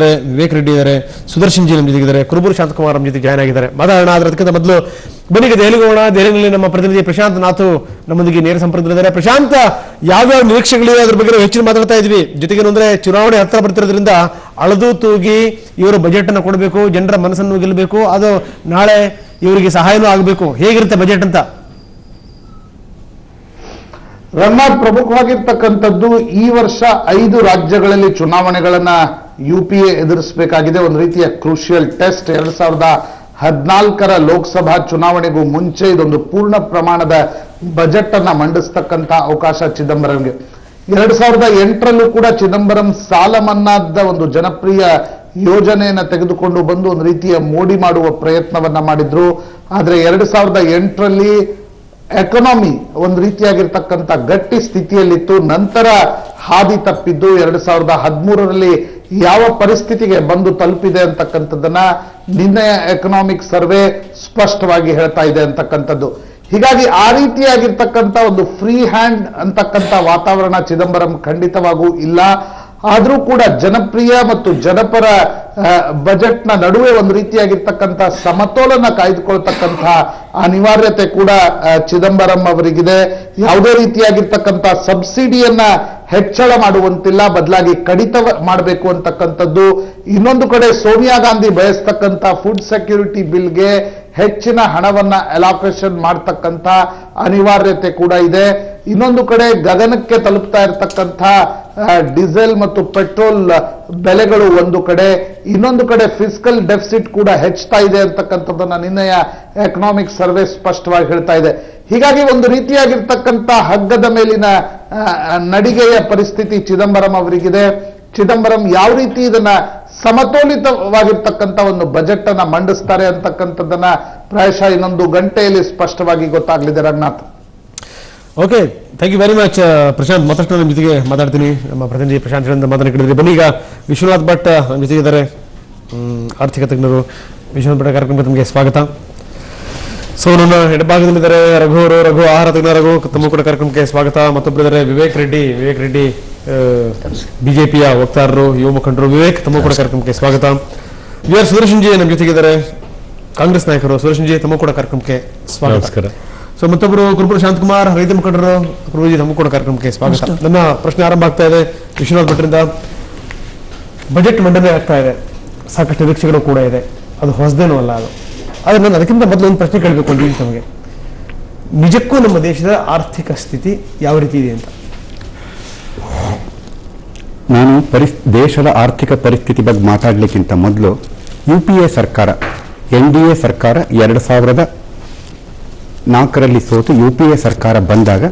ವಿವೇಕ್ ರೆಡ್ಡಿ ಇದ್ದಾರೆ ಸುದರ್ಶನ್ ಜಿ ನಮ್ಮ ಜೊತೆಗಿದ್ದಾರೆ ಕುರುಬೂರು ಶಾಂತಕುಮಾರ್ ನಮ್ಮ ಜೊತೆ ಜಾಯ್ನ್ ಆಗಿದ್ದಾರೆ ಮಾತಾಡೋಣ ಆದ್ರೆ ಅದಕ್ಕಿಂತ ಮೊದಲು ಬನ್ನಿ ಈಗ ದೆಹಲಿಗೆ ಹೋಗೋಣ ದೆಹಲಿಯಲ್ಲಿ ನಮ್ಮ ಪ್ರತಿನಿಧಿ ಪ್ರಶಾಂತ್ ನಾಥು ನಮ್ಮೊಂದಿಗೆ ನೇರ ಸಂಪರ್ಕದಲ್ಲಿದ್ದಾರೆ ಪ್ರಶಾಂತ್ ಯಾವ್ಯಾವ ನಿರೀಕ್ಷೆಗಳಿವೆ ಅದ್ರ ಬಗ್ಗೆ ನಾವು ಹೆಚ್ಚಿನ ಮಾತಾಡ್ತಾ ಇದ್ವಿ ಜೊತೆಗೆ ಅಂದ್ರೆ ಚುನಾವಣೆ ಹತ್ರ ಬರ್ತಿರೋದ್ರಿಂದ ಅಳದು ತೂಗಿ ಇವರು ಬಜೆಟ್ ಅನ್ನು ಕೊಡಬೇಕು ಜನರ ಮನಸ್ಸನ್ನು ಗೆಲ್ಲಬೇಕು ಅದು ನಾಳೆ ಇವರಿಗೆ ಸಹಾಯನೂ ಆಗಬೇಕು ಹೇಗಿರುತ್ತೆ ಬಜೆಟ್ ಅಂತ ರಂಗನಾಥ್ ಪ್ರಮುಖವಾಗಿರ್ತಕ್ಕಂಥದ್ದು ಈ ವರ್ಷ ಐದು ರಾಜ್ಯಗಳಲ್ಲಿ ಚುನಾವಣೆಗಳನ್ನ ಯು ಪಿ ಎ ಎದುರಿಸಬೇಕಾಗಿದೆ ಒಂದು ರೀತಿಯ ಕ್ರೂಷಿಯಲ್ ಟೆಸ್ಟ್ ಎರಡ್ ಸಾವಿರದ ಹದಿನಾಲ್ಕರ ಲೋಕಸಭಾ ಚುನಾವಣೆಗೂ ಮುಂಚೆ ಇದೊಂದು ಪೂರ್ಣ ಪ್ರಮಾಣದ ಬಜೆಟ್ ಅನ್ನ ಮಂಡಿಸ್ತಕ್ಕಂಥ ಅವಕಾಶ ಚಿದಂಬರಂಗೆ ಎರಡ್ ಸಾವಿರದ ಎಂಟರಲ್ಲೂ ಕೂಡ ಚಿದಂಬರಂ ಸಾಲ ಮನ್ನಾದ ಒಂದು ಜನಪ್ರಿಯ ಯೋಜನೆಯನ್ನ ತೆಗೆದುಕೊಂಡು ಬಂದು ಒಂದು ರೀತಿಯ ಮೋಡಿ ಮಾಡುವ ಪ್ರಯತ್ನವನ್ನ ಮಾಡಿದ್ರು ಆದ್ರೆ ಎರಡ್ ಸಾವಿರದ ಎಂಟರಲ್ಲಿ ಎಕನಾಮಿ ಒಂದು ರೀತಿಯಾಗಿರ್ತಕ್ಕಂಥ ಗಟ್ಟಿ ಸ್ಥಿತಿಯಲ್ಲಿತ್ತು ನಂತರ ಹಾದಿ ತಪ್ಪಿದ್ದು ಎರಡ್ ಸಾವಿರದ ಹದಿಮೂರರಲ್ಲಿ ಯಾವ ಪರಿಸ್ಥಿತಿಗೆ ಬಂದು ತಲುಪಿದೆ ಅಂತಕ್ಕಂಥದ್ದನ್ನ ನಿನ್ನೆ ಎಕನಾಮಿಕ್ ಸರ್ವೆ ಸ್ಪಷ್ಟವಾಗಿ ಹೇಳ್ತಾ ಇದೆ ಅಂತಕ್ಕಂಥದ್ದು ಹೀಗಾಗಿ ಆ ರೀತಿಯಾಗಿರ್ತಕ್ಕಂಥ ಒಂದು ಫ್ರೀ ಹ್ಯಾಂಡ್ ಅಂತಕ್ಕಂಥ ವಾತಾವರಣ ಚಿದಂಬರಂ ಖಂಡಿತವಾಗೂ ಇಲ್ಲ ಆದರೂ ಕೂಡ ಜನಪ್ರಿಯ ಮತ್ತು ಜನಪರ ಬಜೆಟ್ನ ನಡುವೆ ಒಂದು ರೀತಿಯಾಗಿರ್ತಕ್ಕಂಥ ಸಮತೋಲನ ಕಾಯ್ದುಕೊಳ್ತಕ್ಕಂಥ ಅನಿವಾರ್ಯತೆ ಕೂಡ ಆ, ಚಿದಂಬರಂ ಅವರಿಗಿದೆ ಯಾವುದೇ ರೀತಿಯಾಗಿರ್ತಕ್ಕಂಥ ಸಬ್ಸಿಡಿಯನ್ನ ಹೆಚ್ಚಳ ಮಾಡುವಂತಿಲ್ಲ ಬದಲಾಗಿ ಕಡಿತ ಮಾಡಬೇಕು ಅಂತಕ್ಕಂಥದ್ದು ಇನ್ನೊಂದು ಕಡೆ ಸೋನಿಯಾ ಗಾಂಧಿ ಬಯಸ್ತಕ್ಕಂಥ ಫುಡ್ ಸೆಕ್ಯೂರಿಟಿ ಬಿಲ್ಗೆ ಹೆಚ್ಚಿನ ಹಣವನ್ನ ಅಲಾಕೇಶನ್ ಮಾಡ್ತಕ್ಕಂಥ ಅನಿವಾರ್ಯತೆ ಕೂಡ ಇದೆ ಇನ್ನೊಂದು ಕಡೆ ಗಗನಕ್ಕೆ ತಲುಪ್ತಾ ಇರತಕ್ಕಂಥ ಡೀಸೆಲ್ ಮತ್ತು ಪೆಟ್ರೋಲ್ ಬೆಲೆಗಳು ಒಂದು ಕಡೆ ಇನ್ನೊಂದು ಕಡೆ ಫಿಸಿಕಲ್ ಡೆಫಿಸಿಟ್ ಕೂಡ ಹೆಚ್ಚುತ್ತಾ ಇದೆ ಅಂತಕ್ಕಂಥದ್ದನ್ನ ನಿನ್ನೆಯ ಎಕನಾಮಿಕ್ ಸರ್ವೆ ಸ್ಪಷ್ಟವಾಗಿ ಹೇಳ್ತಾ ಇದೆ ಹೀಗಾಗಿ ಒಂದು ರೀತಿಯಾಗಿರ್ತಕ್ಕಂಥ ಹಗ್ಗದ ಮೇಲಿನ ಆ, ನಡಿಗೆಯ ಪರಿಸ್ಥಿತಿ ಚಿದಂಬರಂ ಅವರಿಗಿದೆ ಚಿದಂಬರಂ ಯಾವ ರೀತಿ ಇದನ್ನ ಸಮತೋಲಿತವಾಗಿರ್ತಕ್ಕಂಥ ಒಂದು ಬಜೆಟ್ ಅನ್ನ ಮಂಡಿಸ್ತಾರೆ ಅಂತಕ್ಕಂಥದ್ದನ್ನ ಪ್ರಾಯಶಃ ಇನ್ನೊಂದು ಗಂಟೆಯಲ್ಲಿ ಸ್ಪಷ್ಟವಾಗಿ ಗೊತ್ತಾಗ್ಲಿದೆ Ranganath okay thank you very much Prashant ಮತ್ತಷ್ಟು ನಮ್ಮ ಜೊತೆಗೆ ಮಾತಾಡ್ತೀನಿ ನಮ್ಮ ಪ್ರತಿನಿಧಿ ಪ್ರಶಾಂತ್ ಹೇಳಿದ್ರೆ ಮಾತನಾಡಿದ್ರೆ ಬನ್ನಿ ಈಗ ವಿಶ್ವನಾಥ್ ಭಟ್ ನಮ್ಮ ಜೊತೆಗಿದ್ದಾರೆ ಹ್ಮ್, ಆರ್ಥಿಕ ತಜ್ಞರು ವಿಶ್ವನಾಥ್ ಭಟ್ ಕಾರ್ಯಕ್ರಮಕ್ಕೆ ತಮಗೆ ಸ್ವಾಗತ ಸೊ ನನ್ನ ಎಡಭಾಗದಲ್ಲಿದ್ದಾರೆ ರಘು ಅವರು ರಘು ಆಹಾರ ತಜ್ಞ ರಘು ತಮ್ಮ ಕೂಡ ಕಾರ್ಯಕ್ರಮಕ್ಕೆ ಸ್ವಾಗತ ಮತ್ತೊಬ್ಬರಿದ್ದಾರೆ ವಿವೇಕ್ ರೆಡ್ಡಿ ವಿವೇಕ್ ರೆಡ್ಡಿ ಬಿಜೆಪಿಯ ವಕ್ತಾರರು ಯುವ ಮುಖಂಡರು ವಿವೇಕ್ ತಮ್ಮ ಕೂಡ ಕಾರ್ಯಕ್ರಮಕ್ಕೆ ಸ್ವಾಗತ ವಿ ಆರ್ ಸುದರ್ಶನ್ ಜಿ ನಮ್ಮ ಜೊತೆಗಿದ್ದಾರೆ ಕಾಂಗ್ರೆಸ್ ನಾಯಕರು ಸುದರ್ಶನ್ ಜಿ ತಮ್ಮ ಕೂಡ ಕಾರ್ಯಕ್ರಮಕ್ಕೆ ಸ್ವಾಗತ ನಮಸ್ಕಾರ. ಸೊ ಮತ್ತೊಬ್ಬರು ಕುರುಪುರ ಶಾಂತಕುಮಾರ್ ರೈತ ಮುಖಂಡರು ಕುರುಜಿ ತಮ್ಮ ಕೂಡ ಕಾರ್ಯಕ್ರಮಕ್ಕೆ ಸ್ವಾಗತ ನನ್ನ ಪ್ರಶ್ನೆ ಆರಂಭ ಆಗ್ತಾ ಇದೆ ವಿಶ್ವನಾಥ್ ಭಟ್ರಿಂದ ಬಜೆಟ್ ಮಂಡನೆ ಆಗ್ತಾ ಇದೆ ಸಾಕಷ್ಟು ನಿರೀಕ್ಷೆಗಳು ಕೂಡ ಇದೆ ಅದು ಹೊಸದೇನೂ ಅಲ್ಲ ಅದು ಆದ್ರೆ ನಾನು ಅದಕ್ಕಿಂತ ಮೊದಲು ಒಂದು ಪ್ರಶ್ನೆ ಕೇಳಬೇಕು ಅಂತ ನಮಗೆ ನಿಜಕ್ಕೂ ನಮ್ಮ ದೇಶದ ಆರ್ಥಿಕ ಸ್ಥಿತಿ ಯಾವ ರೀತಿ ಇದೆ ಅಂತ ನಾನು ಪರಿಸ್ ದೇಶದ ಆರ್ಥಿಕ ಪರಿಸ್ಥಿತಿ ಬಗ್ಗೆ ಮಾತಾಡಲಿಕ್ಕಿಂತ ಮೊದಲು ಯು ಪಿ ಎ ಸರ್ಕಾರ ಎನ್ ಡಿ ಎ ಸರ್ಕಾರ ಎರಡು ಸಾವಿರದ ನಾಲ್ಕರಲ್ಲಿ ಸೋತು ಯು ಪಿ ಎ ಸರ್ಕಾರ ಬಂದಾಗ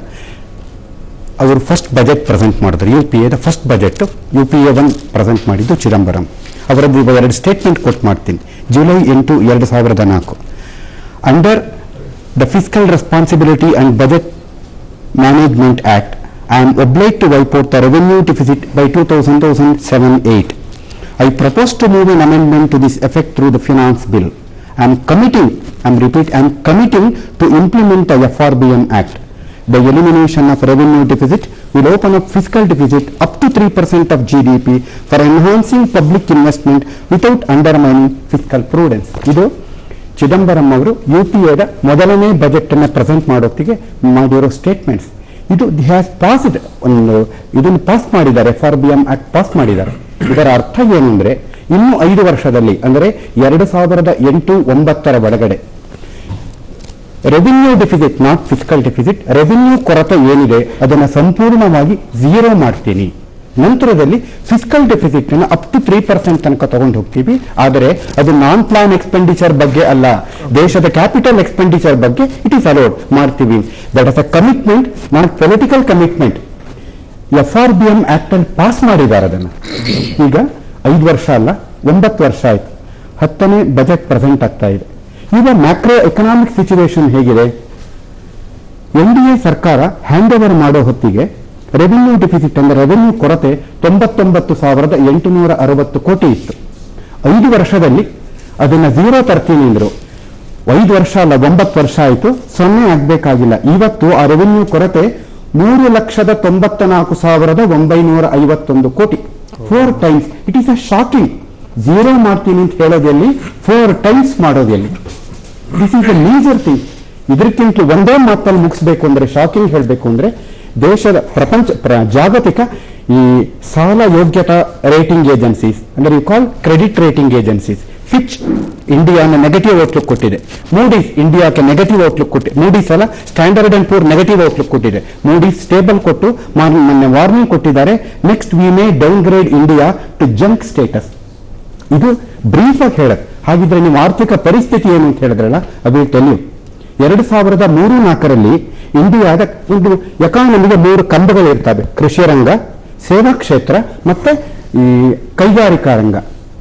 ಅವರು ಫಸ್ಟ್ ಬಜೆಟ್ ಪ್ರೆಸೆಂಟ್ ಮಾಡಿದ್ರು ಯು ಪಿ ಎದ first budget U P A one present ಮಾಡಿದ್ದು ಚಿದಂಬರಂ ಅವರದ್ದು ಇವಾಗ ಎರಡು ಸ್ಟೇಟ್ಮೆಂಟ್ ಕೊಟ್ಟು ಮಾಡ್ತೀನಿ ಜುಲೈ ಎಂಟು ಎರಡು ಸಾವಿರದ ನಾಲ್ಕು under the fiscal responsibility and budget Management Act, I am obliged to wipe out the revenue deficit by 2007-8. I propose to move an amendment to this effect through the finance bill. I am committing, I am repeat, I am committing to implement the FRBM Act. The elimination of revenue deficit will open up fiscal deficit up to 3% of GDP for enhancing public investment without undermining fiscal prudence. ಇದು ಚಿದಂಬರಂ ಅವರು you P ಎದ ಮೊದಲನೇ budget ಅನ್ನ present ಮಾಡೋತ್ತಿಗೆ ಮಾಡಿರೋ statements ಇದು the has passed ಒಂದು ಇದನ್ನು pass ಮಾಡಿದ್ದಾರೆ F R B M act pass ಮಾಡಿದ್ದಾರೆ ಇದರ ಅರ್ಥ ಏನು ಅಂದ್ರೆ ಇನ್ನು ಐದು ವರ್ಷದಲ್ಲಿ ಅಂದರೆ ಎರಡು ಸಾವಿರದ ಎಂಟು ಒಂಬತ್ತರ ಒಳಗಡೆ revenue deficit not fiscal deficit revenue ಕೊರತೆ ಏನಿದೆ ಅದನ್ನು ಸಂಪೂರ್ಣವಾಗಿ ಝೀರೋ ಮಾಡ್ತೀನಿ ನಂತರದಲ್ಲಿ ಫಿಸಿಕಲ್ ಡೆಫಿಸಿಟ್ ಅನ್ನು ಅಪ್ ಟು ತ್ರೀ ಪರ್ಸೆಂಟ್ ತನಕ ತಗೊಂಡು ಹೋಗ್ತೀವಿ ಆದರೆ ಅದು ನಾನ್ ಪ್ಲಾನ್ ಎಕ್ಸ್ಪೆಂಡಿಚರ್ ಬಗ್ಗೆ ಅಲ್ಲ ದೇಶದ ಕ್ಯಾಪಿಟಲ್ ಎಕ್ಸ್ಪೆಂಡಿಚರ್ ಬಗ್ಗೆ ಇಟ್ ಈಸ್ ಅಲೋಡ್ ಮಾಡ್ತೀವಿ that is a commitment not political commitment F R B M act ಅಲ್ಲಿ ಪಾಸ್ ಮಾಡಿದ್ದಾರೆ ಅದನ್ನು ಈಗ ಐದು ವರ್ಷ ಅಲ್ಲ ಒಂಬತ್ತು ವರ್ಷ ಆಯ್ತು ಹತ್ತನೇ ಬಜೆಟ್ ಪ್ರೆಸೆಂಟ್ ಆಗ್ತಾ ಇದೆ ಈಗ ಮ್ಯಾಕ್ರೋ ಎಕನಾಮಿಕ್ ಸಿಚುವೇಶನ್ ಹೇಗಿದೆ ಎನ್ ಡಿ ಎ ಸರ್ಕಾರ ಹ್ಯಾಂಡ್ ಓವರ್ ಮಾಡೋ ಹೊತ್ತಿಗೆ ರೆವಿನ್ಯೂ ಡೆಫಿಸಿಟ್ ಅಂದ್ರೆ ರೆವಿನ್ಯೂ ಕೊರತೆ ತೊಂಬತ್ತೊಂಬತ್ತು ಸಾವಿರದ ಎಂಟುನೂರ ಅರವತ್ತು ಕೋಟಿ ಇತ್ತು ಐದು ವರ್ಷದಲ್ಲಿ ಅದನ್ನ ಝೀರೋ ತರ್ತೀನಿ ಅಂದ್ರು ಐದು ವರ್ಷ ಅಲ್ಲ ಒಂಬತ್ತು ವರ್ಷ ಆಯಿತು ಸೊನ್ನೆ ಆಗ್ಬೇಕಾಗಿಲ್ಲ ಇವತ್ತು ಆ ರೆವಿನ್ಯೂ ಕೊರತೆ ಮೂರು ಲಕ್ಷದ ತೊಂಬತ್ತ ನಾಲ್ಕು ಸಾವಿರದ ಒಂಬೈನೂರ ಐವತ್ತೊಂದು crore four times it is a shocking zero ಮಾಡ್ತೀನಿ ಅಂತ ಹೇಳೋದೆಲ್ಲಿ ಫೋರ್ ಟೈಮ್ಸ್ ಮಾಡೋದೆಲ್ಲಿ this is a major thing ಇದಕ್ಕಿಂತ ಒಂದೇ ಮಾತಲ್ಲಿ ಮುಗಿಸ್ಬೇಕು ಅಂದ್ರೆ ಶಾಕಿಂಗ್ ಹೇಳಬೇಕು ಅಂದ್ರೆ ದೇಶದ ಪ್ರಪಂಚ ಪ್ರ- ಜಾಗತಿಕ ಈ ಸಾಲ ಯೋಗ್ಯತಾ ರೇಟಿಂಗ್ ಏಜೆನ್ಸೀಸ್ ಅಂದ್ರೆ you call credit rating agencies Fitch ಇಂಡಿಯಾನ ನೆಗೆಟಿವ್ ಔಟ್ಲುಕ್ ಕೊಟ್ಟಿದೆ ಮೂಡೀಸ್ ಇಂಡಿಯಾಕ್ಕೆ ನೆಗೆಟಿವ್ ಔಟ್ಲುಕ್ ಕೊಟ್ಟಿದೆ ಮೂಡೀಸ್ ಅಲ್ಲ Standard and Poor's negative outlook ಕೊಟ್ಟಿದೆ ಮೂಡೀಸ್ ಸ್ಟೇಬಲ್ ಕೊಟ್ಟು ಮಾರ್- ಮೊನ್ನೆ ವಾರ್ನಿಂಗ್ ಕೊಟ್ಟಿದ್ದಾರೆ next we may downgrade India to junk status ಇದು ಬ್ರೀಫ್ ಆಗಿ ಹೇಳಕ್ ಹಾಗಿದ್ರೆ ನಿಮ್ಮ ಆರ್ಥಿಕ ಪರಿಸ್ಥಿತಿ ಏನು ಅಂತ ಹೇಳಿದ್ರಲ್ಲ ಅದು ಟೆಲ್ ಎರಡು ಸಾವಿರದ ಮೂರು ನಾಲ್ಕರಲ್ಲಿ ಇಂಡಿಯಾದ ಒಂದು ಎಕಾನಮಿಗೆ ಮೂರು ಕಂಬಗಳು ಇರ್ತವೆ ಕೃಷಿ ರಂಗ ಸೇವಾ ಕ್ಷೇತ್ರ ಮತ್ತೆ ಈ ಕೈಗಾರಿಕಾ ರಂಗ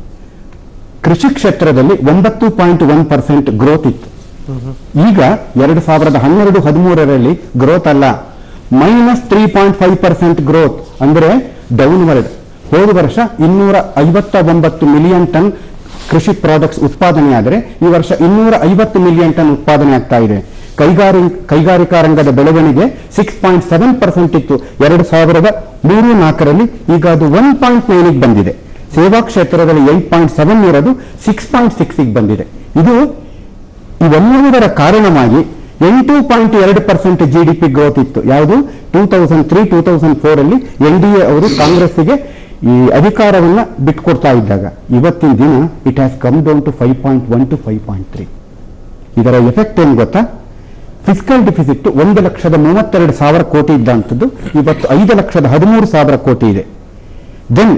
ಕೃಷಿ ಕ್ಷೇತ್ರದಲ್ಲಿ ಒಂಬತ್ತು ಪಾಯಿಂಟ್ ಒನ್ ಪರ್ಸೆಂಟ್ ಗ್ರೋತ್ ಇತ್ತು ಈಗ ಎರಡು ಸಾವಿರದ ಹನ್ನೆರಡು ಹದಿಮೂರರಲ್ಲಿ ಗ್ರೋತ್ ಅಲ್ಲ minus three point five percent growth ಅಂದ್ರೆ ಡೌನ್ವರ್ಡ್ ಹೋದ ವರ್ಷ ಇನ್ನೂರ ಐವತ್ತ ಒಂಬತ್ತು ಮಿಲಿಯನ್ ಟನ್ ಕೃಷಿ ಪ್ರಾಡಕ್ಟ್ಸ್ ಉತ್ಪಾದನೆ ಆದರೆ ಈ ವರ್ಷ ಇನ್ನೂರ ಐವತ್ತು ಮಿಲಿಯನ್ ಟನ್ ಉತ್ಪಾದನೆ ಆಗ್ತಾ ಇದೆ ಕೈಗಾರಿ ಕೈಗಾರಿಕಾ ರಂಗದ ಬೆಳವಣಿಗೆ ಸಿಕ್ಸ್ ಪಾಯಿಂಟ್ ಸೆವೆನ್ ಪರ್ಸೆಂಟ್ ಇತ್ತು ಎರಡು ಸಾವಿರದ ಮೂರು ನಾಲ್ಕರಲ್ಲಿ ಈಗ ಅದು ಒನ್ ಪಾಯಿಂಟ್ ನೈನ್ಗೆ ಬಂದಿದೆ ಸೇವಾ ಕ್ಷೇತ್ರದಲ್ಲಿ ಏಟ್ ಪಾಯಿಂಟ್ ಸೆವೆನ್ ಇರೋದು ಸಿಕ್ಸ್ ಪಾಯಿಂಟ್ ಸಿಕ್ಸ್ಗೆ ಬಂದಿದೆ ಇದು ಇವೆಲ್ಲದರ ಕಾರಣವಾಗಿ ಎಂಟು ಪಾಯಿಂಟ್ ಎರಡು percent G D P growth ಇತ್ತು ಯಾವುದು two thousand three two thousand four ಅಲ್ಲಿ ಎನ್ ಡಿ ಎ ಅವರು ಕಾಂಗ್ರೆಸ್ಗೆ ಈ ಅಧಿಕಾರವನ್ನ ಬಿಟ್ಕೊಡ್ತಾ ಇದ್ದಾಗ ಇವತ್ತಿನ ದಿನ it has come down to five point one to five point three ಇದರ ಎಫೆಕ್ಟ್ ಏನು ಗೊತ್ತಾ ಫಿಸಿಕಲ್ ಡಿಫಿಸಿಟ್ ಒಂದು ಲಕ್ಷದ ಮೂವತ್ತೆರಡು ಸಾವಿರ ಕೋಟಿ ಇದ್ದಂಥದ್ದು ಇವತ್ತು ಐದು ಲಕ್ಷದ ಹದಿಮೂರು ಸಾವಿರ ಕೋಟಿ ಇದೆ ದೆನ್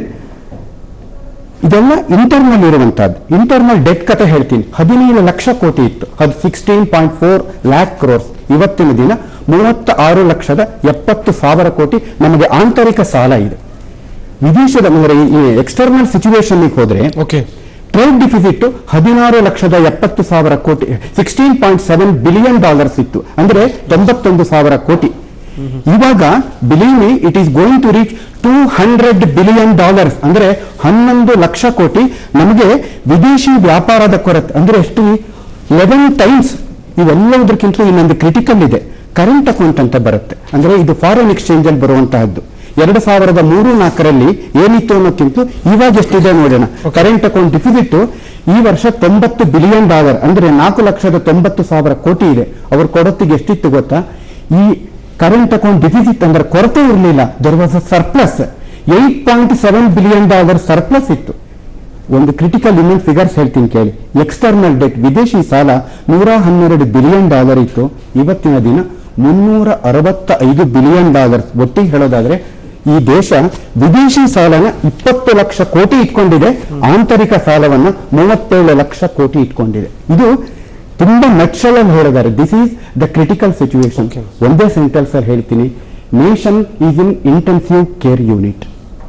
ಇದೆಲ್ಲ ಇಂಟರ್ನಲ್ ಇರುವಂತಹದ್ದು ಇಂಟರ್ನಲ್ ಡೆಟ್ ಕತೆ ಹೇಳ್ತೀನಿ ಹದಿನೇಳು ಲಕ್ಷ ಕೋಟಿ ಇತ್ತು ಅದು sixteen point four lakh crores ಇವತ್ತಿನ ದಿನ ಮೂವತ್ತ ಆರು ಲಕ್ಷದ ಎಪ್ಪತ್ತು ಸಾವಿರ ಕೋಟಿ ನಮಗೆ ಆಂತರಿಕ ಸಾಲ ಇದೆ ವಿದೇಶದ ಅಂದರೆ ಈ ಎಕ್ಸ್ಟರ್ನಲ್ ಸಿಚುವೇಶನ್ ಹೋದ್ರೆ ಓಕೆ ಟ್ರೇಡ್ ಡಿಫಿಸಿಟ್ ಹದಿನಾರು ಲಕ್ಷದ ಎಪ್ಪತ್ತು ಸಾವಿರ crore sixteen point seven billion dollars ಇತ್ತು ಅಂದ್ರೆ ತೊಂಬತ್ತೊಂದು ಸಾವಿರ ಕೋಟಿ ಇವಾಗ believe me it is going to reach two hundred billion dollars ಅಂದ್ರೆ ಹನ್ನೊಂದು ಲಕ್ಷ ಕೋಟಿ ನಮಗೆ ವಿದೇಶಿ ವ್ಯಾಪಾರದ ಕೊರತೆ ಅಂದ್ರೆ ಎಷ್ಟು ಲೆವೆನ್ ಟೈಮ್ಸ್ ಇವೆಲ್ಲದಕ್ಕಿಂತ ಇನ್ನೊಂದು ಕ್ರಿಟಿಕಲ್ ಇದೆ ಕರೆಂಟ್ ಅಕೌಂಟ್ ಅಂತ ಬರುತ್ತೆ ಅಂದ್ರೆ ಇದು ಫಾರಿನ್ ಎಕ್ಸ್ಚೇಂಜ್ ಅಲ್ಲಿ ಬರುವಂತಹದ್ದು ಎರಡು ಸಾವಿರದ ಮೂರು ನಾಲ್ಕರಲ್ಲಿ ಏನಿತ್ತು ಅನ್ನೋಕ್ಕಿಂತ ಇವಾಗ ಎಷ್ಟಿದೆ ನೋಡೋಣ ಕರೆಂಟ್ ಅಕೌಂಟ್ ಡಿಫಿಸಿಟ್ ಈ ವರ್ಷ ತೊಂಬತ್ತು ಬಿಲಿಯನ್ ಡಾಲರ್ ಅಂದ್ರೆ ನಾಲ್ಕು ಲಕ್ಷದ ತೊಂಬತ್ತು ಸಾವಿರ ಕೋಟಿ ಇದೆ ಅವ್ರ ಕೊಡತ್ತಿಗೆ ಎಷ್ಟಿತ್ತು ಗೊತ್ತಾ ಈ ಕರೆಂಟ್ ಅಕೌಂಟ್ ಡಿಫಿಸಿಟ್ ಅಂದ್ರೆ ಕೊರತೆ ಇರಲಿಲ್ಲ there was a surplus eight point seven billion dollar surplus ಇತ್ತು ಒಂದು ಕ್ರಿಟಿಕಲ್ ಇನ್ನೊಂದು ಫಿಗರ್ಸ್ ಹೇಳ್ತೀನಿ ಕೇಳಿ ಎಕ್ಸ್ಟರ್ನಲ್ ಡೆಟ್ ವಿದೇಶಿ ಸಾಲ ನೂರ ಹನ್ನೆರಡು ಬಿಲಿಯನ್ ಡಾಲರ್ ಇತ್ತು ಇವತ್ತಿನ ದಿನ ಮುನ್ನೂರ ಅರವತ್ತ ಐದು ಬಿಲಿಯನ್ ಡಾಲರ್ ಒಟ್ಟಿಗೆ ಹೇಳೋದಾದ್ರೆ ಈ ದೇಶ ವಿದೇಶಿ ಸಾಲನ ಇಪ್ಪತ್ತು ಲಕ್ಷ ಕೋಟಿ ಇಟ್ಕೊಂಡಿದೆ ಆಂತರಿಕ ಸಾಲವನ್ನ ಮೂವತ್ತೇಳು ಲಕ್ಷ ಕೋಟಿ ಇಟ್ಕೊಂಡಿದೆ ಇದು ತುಂಬಾ ನಕ್ಷಲ್ ಅಲ್ಲಿ ಹೇಳಿದ್ದಾರೆ this is the critical situation ಒಂದೇ ಸೆಂಟೆನ್ಸ್ ಅಲ್ಲಿ ಹೇಳ್ತೀನಿ nation is in intensive care unit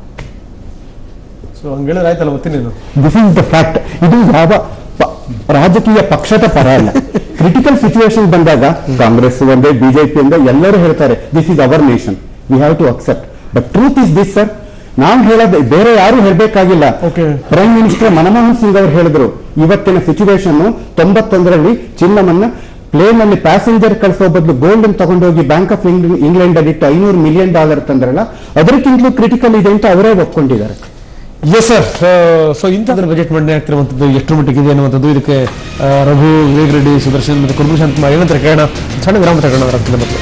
so ಹಂಗೆ ಹೇಳಿದ್ರೆ ಆಯ್ತಲ್ಲ ಮತ್ತೆ ನೀನು ದಿಸ್ ಇಸ್ ದ ಫ್ಯಾಕ್ಟ್ ಇದು ಯಾವ ಪ- ರಾಜಕೀಯ ಪಕ್ಷದ ಪರ ಅಲ್ಲ ಕ್ರಿಟಿಕಲ್ ಸಿಚುವೇಶನ್ ಬಂದಾಗ ಕಾಂಗ್ರೆಸ್ ಒಂದೇ ಬಿಜೆಪಿ ಒಂದೇ ಎಲ್ಲರೂ ಹೇಳ್ತಾರೆ this is our nation we have to accept but truth is this sir ನಾವು ಹೇಳೋದು ಬೇರೆ ಯಾರು ಹೇಳಬೇಕಾಗಿಲ್ಲ Okay. Prime minister Manmohan Singh ಅವರು ಹೇಳಿದ್ರು ಇವತ್ತಿನ ಸಿಚುವೇಶನ್ ತೊಂಬತ್ತೊಂದರಲ್ಲಿ ಚಿನ್ನವನ್ನ ಪ್ಲೇನ್ ಅಲ್ಲಿ ಪ್ಯಾಸೆಂಜರ್ ಕಳಿಸೋ ಬದಲು ಗೋಲ್ಡ್ ತಗೊಂಡೋಗಿ ಬ್ಯಾಂಕ್ ಆಫ್ ಇಂಗ್ಲೆಂಡ್ ಅಲ್ಲಿ ಇಟ್ಟು ಐನೂರು ಮಿಲಿಯನ್ ಡಾಲರ್ ತಂದ್ರಲ್ಲ ಅದಕ್ಕಿಂತಲೂ ಕ್ರಿಟಿಕಲ್ ಇದೆ ಅಂತ ಅವರೇ ಒಪ್ಕೊಂಡಿದ್ದಾರೆ ಎಸ್ ಸರ್ ಸೊ ಇಂಥದ್ರ ಬಜೆಟ್ ಮಂಡನೆ ಆಗ್ತಿರುವಂಥದ್ದು ಎಷ್ಟು ಮಟ್ಟಿಗೆ ಇದೆ ಅನ್ನುವಂಥದ್ದು ಇದಕ್ಕೆ ಆ, ರಘು ವಿವೇಕ್ ರೆಡ್ಡಿ ಸುದರ್ಶನ್ ಮತ್ತು ಕುರುಬು ಶಾಂತಕುಮಾರ್ ಏನಂತಾರೆ ಕೇಳೋಣ ಸಣ್ಣ ವಿರಾಮ ತಗೋಣ ಅದರ ಮೊದಲು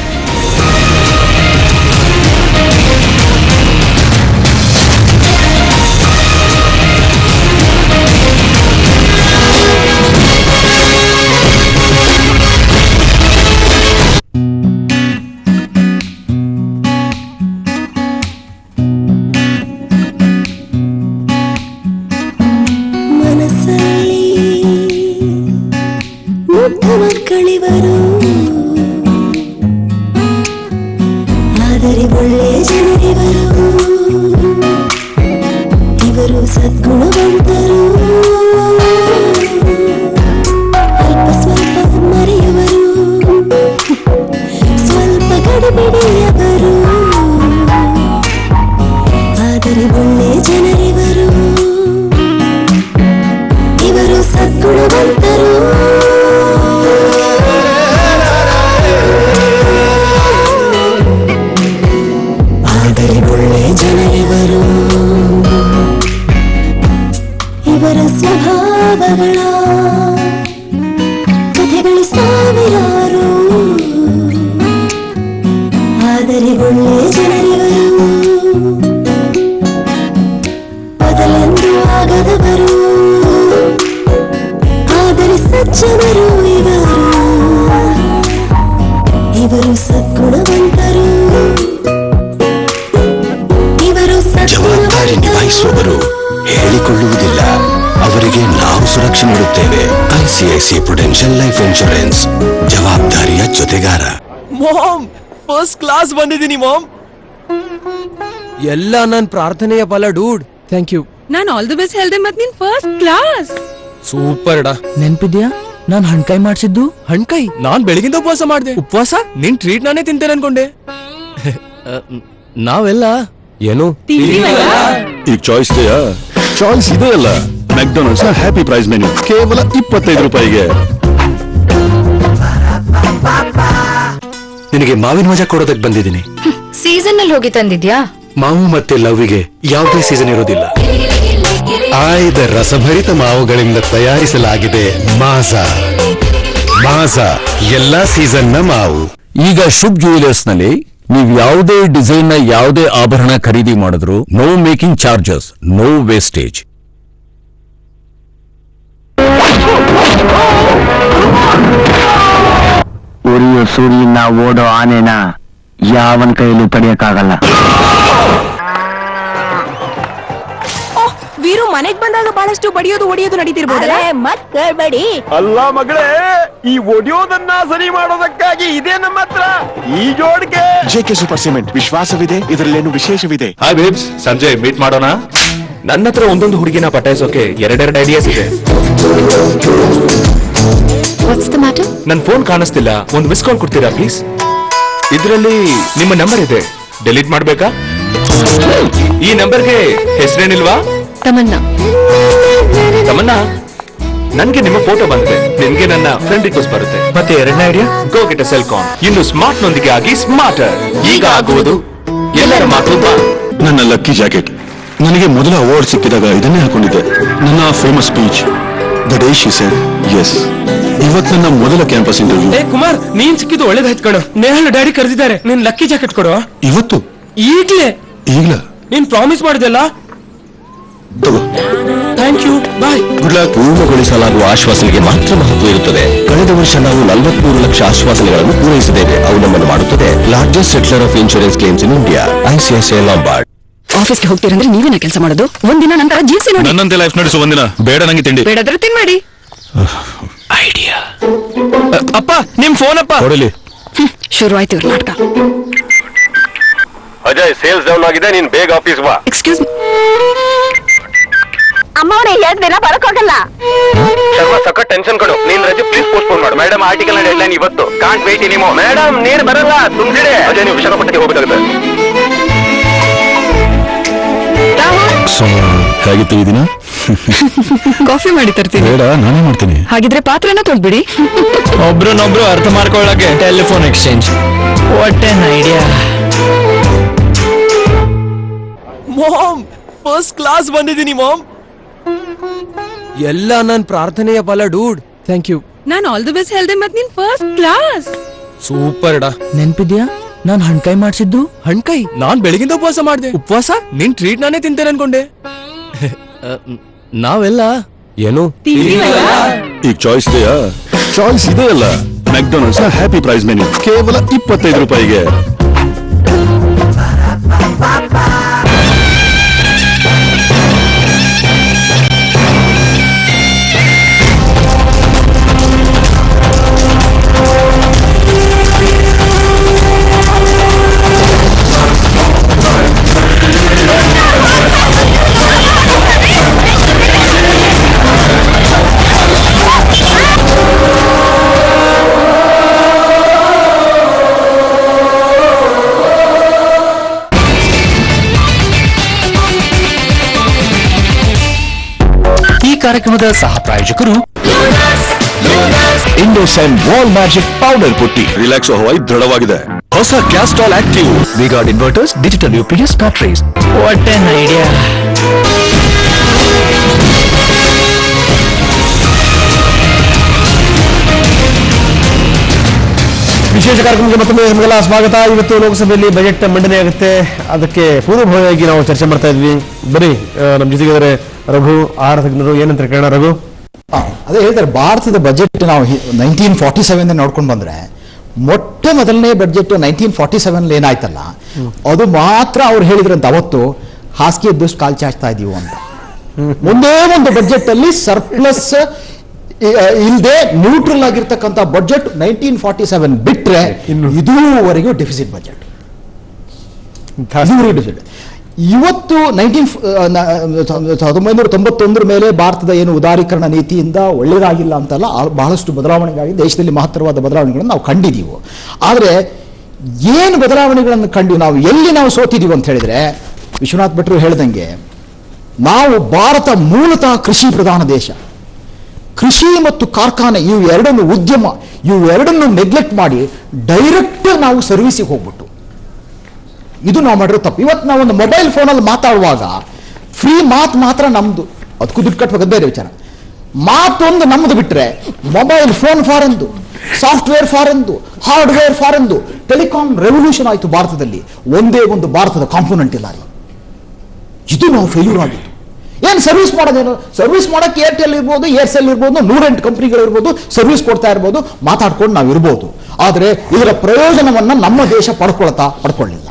ಮನಸ್ಸಲ್ಲಿ ಮುಗ್ಧ ಮಕ್ಕಳಿವರು ಇವರ ಸ್ವಭಾವಗಳ ಕಥೆಗಳು ಸಾವಿರಾರು ಆದರೆ ಒಳ್ಳೆ ಜನರಿವರು ಬದಲೆಂದು ಆಗದವರು ಆದರೆ ಸಜ್ಜನರು ಇವರು ಇವರು ಸದ್ಗುಣವಂತರು ಇವರು ಜವಾಬ್ದಾರಿ ನಿಭಾಯಿಸುವವರು ಹೇಳಿಕೊಳ್ಳುವುದಿಲ್ಲ ಅವರಿಗೆ ನಾವು ಸುರಕ್ಷೆ ನೀಡುತ್ತೇವೆ ಐಸಿಐಸಿ ಪ್ರುಡೆನ್ಷಿಯಲ್ ಲೈಫ್ ಇನ್ಶೂರೆನ್ಸ್ ಜವಾಬ್ದಾರಿಯ ಜೊತೆಗಾರ ಮಾಮ್ ಫಸ್ಟ್ ಕ್ಲಾಸ್ ಬಂದಿದ್ದೀನಿ ಮಾಮ್ ಎಲ್ಲ ನನ್ ಪ್ರಾರ್ಥನೆಯ ಫಲ ಡೂಡ್ ಥ್ಯಾಂಕ್ ಯು ನಾನ್ ಆಲ್ ದಿ ಬೆಸ್ಟ್ ಹೇಳ್ದೆ ಮತ್ ನೀನ್ ಫಸ್ಟ್ ಕ್ಲಾಸ್ ಸೂಪರ್ ಡಾ ನೆನ್ಪಿದ್ಯಾ ನಾನ್ ಹಣ್ಕಾಯಿ ಮಾಡ್ಸಿದ್ದು ಹಣ್ಕಾಯಿ ನಾನ್ ಬೆಳಗಿಂದ ಉಪವಾಸ ಮಾಡ್ದೆ ಉಪವಾಸ ನಿನ್ ಟ್ರೀಟ್ ನಾನೇ ತಿಂತೇನೆ ಅನ್ಕೊಂಡೆ ಅ, ನಾವೆಲ್ಲ ಏನು ಈಗ ಚಾಯ್ಸ್ ಇದೆಯಾ ಚಾಯ್ಸ್ ಇದೆ ಅಲ್ಲ ಮೆಕ್ಡೊನಾಲ್ಡ್ಸ್ ನ ಹ್ಯಾಪಿ ಪ್ರೈಸ್ ಮೆನು ಕೇವಲ ಇಪ್ಪತ್ತೈದು ರೂಪಾಯಿಗೆ ನಿನಗೆ ಮಾವಿನ ಮಜಾ ಕೊಡೋದಕ್ಕೆ ಬಂದಿದ್ದೀನಿ ಸೀಸನ್ ಅಲ್ಲಿ ಹೋಗಿ ತಂದಿದ್ಯಾ ಮಾವು ಮತ್ತೆ ಲವ್ವಿಗೆ ಯಾವುದೇ ಸೀಸನ್ ಇರೋದಿಲ್ಲ ಆಯ್ದ ರಸಭರಿತ ಮಾವುಗಳಿಂದ ತಯಾರಿಸಲಾಗಿದೆ ಮಾಸ ಮಾಸ ಎಲ್ಲಾ ಸೀಸನ್ನ ಮಾವು ಈಗ ಶುಭ್ ಜುವೆಲರ್ಸ್ ನಲ್ಲಿ ನೀವು ಯಾವುದೇ ಡಿಸೈನ್ ನ ಯಾವುದೇ ಆಭರಣ ಖರೀದಿ ಮಾಡಿದ್ರು no making charges no wastage ಉರಿಯೋ ಸೂರ್ಯನ ಓಡೋ ಆನೆನ ಯಾವನ್ ಕೈಯಲ್ಲೂ ತಡೆಯಕ್ಕಾಗಲ್ಲ ವೀರು ಮನೆಗ್ ಬಂದಾಗ ಬಹಳಷ್ಟು ಬಡಿಯೋದು ಹೊಡಿಯೋದು ನಡೀತಿರ್ಬೋದಲ್ಲ ಮತ್ ಕೇಳ್ಬೇಡಿ ಅಲ್ಲ ಮಗಳೇ ಈ ಒಡಿಯೋದನ್ನ ಸರಿ ಮಾಡೋದಕ್ಕಾಗಿ ಇದೆ ನಮ್ಮ ಹತ್ರ ಈ ಜೋಡಿಗೆ ಜೆಕೆ ಸೂಪರ್ ಸಿಮೆಂಟ್ ವಿಶ್ವಾಸವಿದೆ ಇದರಲ್ಲೇನು ವಿಶೇಷವಿದೆ ಹಾಯ್ ಬೇಬ್ಸ್ ಸಂಜೆ ಮೀಟ್ ಮಾಡೋಣ ನನ್ನ ಹತ್ರ ಒಂದೊಂದು ಹುಡುಗಿನ ಪಟಾಯಿಸೋಕೆ ಎರಡೆರಡು ಐಡಿಯಾಸ್ ಇದೆ ವಾಟ್ಸ್ ದ ಮ್ಯಾಟರ್ ನನ್ ಫೋನ್ ಕಾಣಿಸ್ತಿಲ್ಲ ಒಂದು ಮಿಸ್ ಕಾಲ್ ಕೊಡ್ತೀರಾ ಪ್ಲೀಸ್ ಇದರಲ್ಲಿ ನಿಮ್ಮ ನಂಬರ್ ಇದೆ ಡೆಲೀಟ್ ಮಾಡ್ಬೇಕಾ ಈ ನಂಬರ್ಗೆ ಹೆಸರೇನಿಲ್ವಾ ತಮನ್ನ ತಮನ್ನ ನನ್ಗೆ ನಿಮ್ಮ ಫೋಟೋ ಬಂದಿದೆ ನಿನ್ಗೆ ನನ್ನ ಫ್ರೆಂಡ್ ರಿಕ್ವೆಸ್ಟ್ ಬರುತ್ತೆ ಮತ್ತೆ ಎರಡನೇ idea go get cell con ಇನ್ನು ಸ್ಮಾರ್ಟ್ ನೊಂದಿಗೆ ಆಗಿ ಸ್ಮಾರ್ಟರ್ ಈಗ ಆಗುವುದು ಎಲ್ಲರ ಮಾತು ಬಾ. ನನ್ನ ಲಕ್ಕಿ ಜಾಕೆಟ್ ನನಗೆ ಮೊದಲ ಅವಾರ್ಡ್ ಸಿಕ್ಕಿದಾಗ ಇದನ್ನೇ ಹಾಕೊಂಡಿದ್ದೆ ನನ್ನ famous speech the day she said yes ಇವತ್ತು ನನ್ನ ಮೊದಲ ಕ್ಯಾಂಪಸ್ ಇಂಟರ್ವ್ಯೂ ಏ ಕುಮಾರ್ ನೀನ್ ಸಿಕ್ಕಿದ್ದು ಒಳ್ಳೇದಾಯ್ತು ಕಣೋ ನೇಹಲ್ ಡ್ಯಾಡಿ ಕರೆದಿದ್ದಾರೆ ನಿನ್ ಲಕ್ಕಿ ಜಾಕೆಟ್ ಕೊಡು ಇವತ್ತು ಈಗ್ಲೇ ಈಗ್ಲ ನೀನ್ ಪ್ರಾಮಿಸ್ ಮಾಡಿದೆಲ್ಲ ತಗೋ thank you bye good luck ಪೂರ್ಣಗೊಳಿಸಲಾಗುವ ಆಶ್ವಾಸನೆಗೆ ಮಾತ್ರ ಮಹತ್ವ ಇರುತ್ತದೆ ಕಳೆದ ವರ್ಷ ನಾವು ನಲವತ್ಮೂರು ಲಕ್ಷ ಆಶ್ವಾಸನೆಗಳನ್ನು ಪೂರೈಸಿದ್ದೇವೆ ಅವು ನಮ್ಮನ್ನು ಮಾಡುತ್ತದೆ largest settler of insurance claims in India ICICI Lombard ಆಫೀಸ್ಗೆ ಹೋಗ್ತೀರಂದ್ರೆ ನೀವೇನ ಕೆಲಸ ಮಾಡೋದು ಒಂದಿನ ನಂತರ ಜೀವ್ಸಿ ನೋಡಿ ನನ್ನಂತೆ ಲೈಫ್ ನಡೆಸು ಒಂದಿನ ಬೇಡ ನಂಗೆ ತಿಂಡಿ ಬೇಡಾದ್ರೆ ತಿನ್ ಮಾಡಿ ಐಡಿಯಾ ಅಪ್ಪ ನಿಮ್ ಫೋನ್ ಅಪ್ಪ ಕೊಡಲಿ ಶುರು ಆಯ್ತು ಇವ್ರ ನಾಟಕ ಅಜಯ್ ಸೇಲ್ಸ್ ಡೌನ್ ಆಗಿದೆ ನೀನ್ ಬೇಗ ಆಫೀಸ್ ಬಾ ಎಕ್ಸ್ಕ್ಯೂಸ್ ಅಮ್ಮ ಅವ್ರೆ ಎರಡ್ ದಿನ ಬರಕ್ಕಾಗಲ್ಲ ಶರ್ಮ ಸಖತ್ ಟೆನ್ಷನ್ ಕೊಡು ನೀನ್ ರಜೆ ಪ್ಲೀಸ್ ಪೋಸ್ಟ್ಪೋನ್ ಮಾಡು ಮೇಡಮ್ ಆರ್ಟಿಕಲ್ ನ ಡೆಡ್ಲೈನ್ ಇವತ್ತು ಕಾಂಟ್ ವೇಟ್ ನೀವು ಮೇಡಮ್ ನೀನ್ ಬರಲ್ಲ ತುಂಬಿಡೆ ಅಜಯ್ ನೀವು ವಿಶಾಖಪಟ್ಟಣಕ್ಕೆ ಹೋಗ್ಬೇಕಾಗುತ್ತೆ ಹೇಗಿತ್ತು ಈ ದಿನ ಕಾಫಿ ಮಾಡಿ ತರ್ತೀನಿ ಬೇಡ ನಾನೇ ಮಾಡ್ತೀನಿ ಹಾಗಿದ್ರೆ ಪಾತ್ರೆನ ತೊಳ್ಬಿಡಿ ಒಬ್ರನ್ನೊಬ್ರು ಅರ್ಥ ಮಾಡ್ಕೊಳ್ಳಕ್ಕೆ telephone exchange what an idea mom first class ಬಂದಿದ್ದೀನಿ ಮಾಮ್ ಎಲ್ಲ ನನ್ ಪ್ರಾರ್ಥನೆಯ ಫಲ ಡೂಡ್ ಥ್ಯಾಂಕ್ ಯು ನಾನ್ ಆಲ್ ದಿ ಬೆಸ್ಟ್ ಹೇಳ್ದೆ ಮತ್ ನೀನ್ ಫಸ್ಟ್ ಕ್ಲಾಸ್ ಸೂಪರ್ ಡಾ ನೆನ್ಪಿದ್ಯಾ ನಾನ್ ಹಣ್ಕಾಯಿ ಮಾಡ್ಸಿದ್ದು ಹಣ್ಕಾಯಿ ನಾನ್ ಬೆಳಗಿಂದ ಉಪವಾಸ ಮಾಡ್ದೆ ಉಪವಾಸ ನಿನ್ ಟ್ರೀಟ್ ನಾನೇ ತಿಂತೇನೆ ಅನ್ಕೊಂಡೆ ಅ, ನಾವೆಲ್ಲ ಏನು ಈಗ ಚಾಯ್ಸ್ ಇದೆಯಾ ಚಾಯ್ಸ್ ಇದೆ ಅಲ್ಲ ಮೆಕ್ಡೊನಾಲ್ಡ್ಸ್ ನ ಹ್ಯಾಪಿ ಪ್ರೈಸ್ ಮೆನು ಕೇವಲ ಇಪ್ಪತ್ತೈದು ರೂಪಾಯಿಗೆ ಈ ಕಾರ್ಯಕ್ರಮದ ಸಹ ಪ್ರಾಯೋಜಕರು ಇಂಡೋಸೈನ್ wall magic powder putty relax Hawaii ದೃಢವಾಗಿದೆ ಹೊಸ Castrol Active V Guard inverters digital UPS batteries what an idea ವಿಶೇಷ ಕಾರ್ಯಕ್ರಮಕ್ಕೆ ಮತ್ತೊಮ್ಮೆ ನಿಮಗೆಲ್ಲ ಸ್ವಾಗತ ಇವತ್ತು ಲೋಕಸಭೆಯಲ್ಲಿ ಬಜೆಟ್ ಮಂಡನೆ ಆಗುತ್ತೆ ಅದಕ್ಕೆ ಪೂರ್ವಭಾವಿಯಾಗಿ ನಾವು ಚರ್ಚೆ ಮಾಡ್ತಾ ಇದ್ವಿ ಬರೀ ಆ, ನಮ್ಮ ಜೊತೆಗಿದ್ದಾರೆ ರಘು ಆಹಾರ ತಜ್ಞರು ಏನಂತ ಕೇಳೋಣ ರಘು ಅದೇ ಹೇಳ್ತಾರೆ ಭಾರತದ ಬಜೆಟ್ ನಾವು ನೈನ್ಟೀನ್ ಫಾರ್ಟಿ ಸೆವೆನ್ ನೋಡ್ಕೊಂಡು ಬಂದ್ರೆ ಮೊಟ್ಟ ಮೊದಲನೇ ಬಜೆಟ್ ನೈನ್ಟೀನ್ ಫಾರ್ಟಿ ಸೆವೆನ್ ಏನಾಯ್ತಲ್ಲ ಅದು ಮಾತ್ರ ಅವ್ರು ಹೇಳಿದ್ರಂತ ಅವತ್ತು ಹಾಸಿಗೆ ಇದ್ದಷ್ಟು ಕಾಲ್ ಚಾಚ್ತಾ ಇದೀವಿ ಅಂತ ಒಂದೇ ಒಂದು ಬಜೆಟ್ ಅಲ್ಲಿ ಸರ್ಪ್ಲಸ್ ಇಲ್ಲದೆ ನ್ಯೂಟ್ರಲ್ ಆಗಿರ್ತಕ್ಕಂಥ ಬಜೆಟ್ ನೈನ್ಟೀನ್ ಫಾರ್ಟಿ ಸೆವೆನ್ ಬಿಟ್ರೆ ಇದುವರೆಗೂ ಡೆಫಿಸಿಟ್ ಬಜೆಟ್ ಇದುವರೆಗೂ ಡೆಫಿಸಿಟ್ ಇವತ್ತು ನೈನ್ಟೀನ್ ಸಾವಿರದ ಒಂಬೈನೂರ ತೊಂಬತ್ತೊಂದರ ಮೇಲೆ ಭಾರತದ ಏನು ಉದಾರೀಕರಣ ನೀತಿಯಿಂದ ಒಳ್ಳೆಯದಾಗಿಲ್ಲ ಅಂತಲ್ಲ ಆ- ಬಹಳಷ್ಟು ಬದಲಾವಣೆಗಾಗಿ ದೇಶದಲ್ಲಿ ಮಹತ್ತರವಾದ ಬದಲಾವಣೆಗಳನ್ನು ನಾವು ಕಂಡಿದ್ದೀವಿ ಆದರೆ ಏನು ಬದಲಾವಣೆಗಳನ್ನು ಕಂಡು ನಾವು ಎಲ್ಲಿ ನಾವು ಸೋತಿದ್ದೀವಿ ಅಂತ ಹೇಳಿದ್ರೆ ವಿಶ್ವನಾಥ್ ಭಟ್ರು ಹೇಳ್ದಂಗೆ ನಾವು ಭಾರತ ಮೂಲತಃ ಕೃಷಿ ಪ್ರಧಾನ ದೇಶ ಕೃಷಿ ಮತ್ತು ಕಾರ್ಖಾನೆ ಇವು ಎರಡನ್ನು ಉದ್ಯಮ ಇವು ಎರಡನ್ನು ನೆಗ್ಲೆಕ್ಟ್ ಮಾಡಿ ಡೈರೆಕ್ಟ್ ನಾವು ಸರ್ವಿಸಿಗೆ ಹೋಗ್ಬಿಟ್ಟು ಇದು ನಾವು ಮಾಡಿರೋ ತಪ್ಪು ಇವತ್ತು ನಾವು ಒಂದು ಮೊಬೈಲ್ ಫೋನಲ್ಲಿ ಮಾತಾಡುವಾಗ ಫ್ರೀ ಮಾತು ಮಾತ್ರ ನಮ್ದು ಅದಕ್ಕೂ ದುಡ್ಡು ಕಟ್ಟಬೇಕು ಬೇರೆ ವಿಚಾರ ಮಾತೊಂದು ನಮ್ಮದು ಬಿಟ್ರೆ ಮೊಬೈಲ್ ಫೋನ್ ಫಾರೆಂದು ಸಾಫ್ಟ್ವೇರ್ ಫಾರೆಂದು ಹಾರ್ಡ್ವೇರ್ ಫಾರೆಂದು ಟೆಲಿಕಾಂ ರೆವಲ್ಯೂಷನ್ ಆಯಿತು ಭಾರತದಲ್ಲಿ ಒಂದೇ ಒಂದು ಭಾರತದ ಕಾಂಪೋನೆಂಟ್ ಇಲ್ಲ ರೀ ಇದು ನಾವು ಫೇಲ್ಯೂರ್ ಆಗಿತ್ತು ಏನು ಸರ್ವಿಸ್ ಮಾಡೋದೇನು ಸರ್ವಿಸ್ ಮಾಡೋಕ್ಕೆ ಏರ್ಟೆಲ್ ಇರ್ಬೋದು ಏರ್ಸೆಲ್ ಇರ್ಬೋದು ನೂರೆಂಟು ಕಂಪ್ನಿಗಳು ಇರ್ಬೋದು ಸರ್ವಿಸ್ ಕೊಡ್ತಾ ಇರ್ಬೋದು ಮಾತಾಡ್ಕೊಂಡು ನಾವು ಇರ್ಬೋದು ಆದರೆ ಇದರ ಪ್ರಯೋಜನವನ್ನು ನಮ್ಮ ದೇಶ ಪಡ್ಕೊಳ್ತಾ ಪಡ್ಕೊಳ್ಳಿಲ್ಲ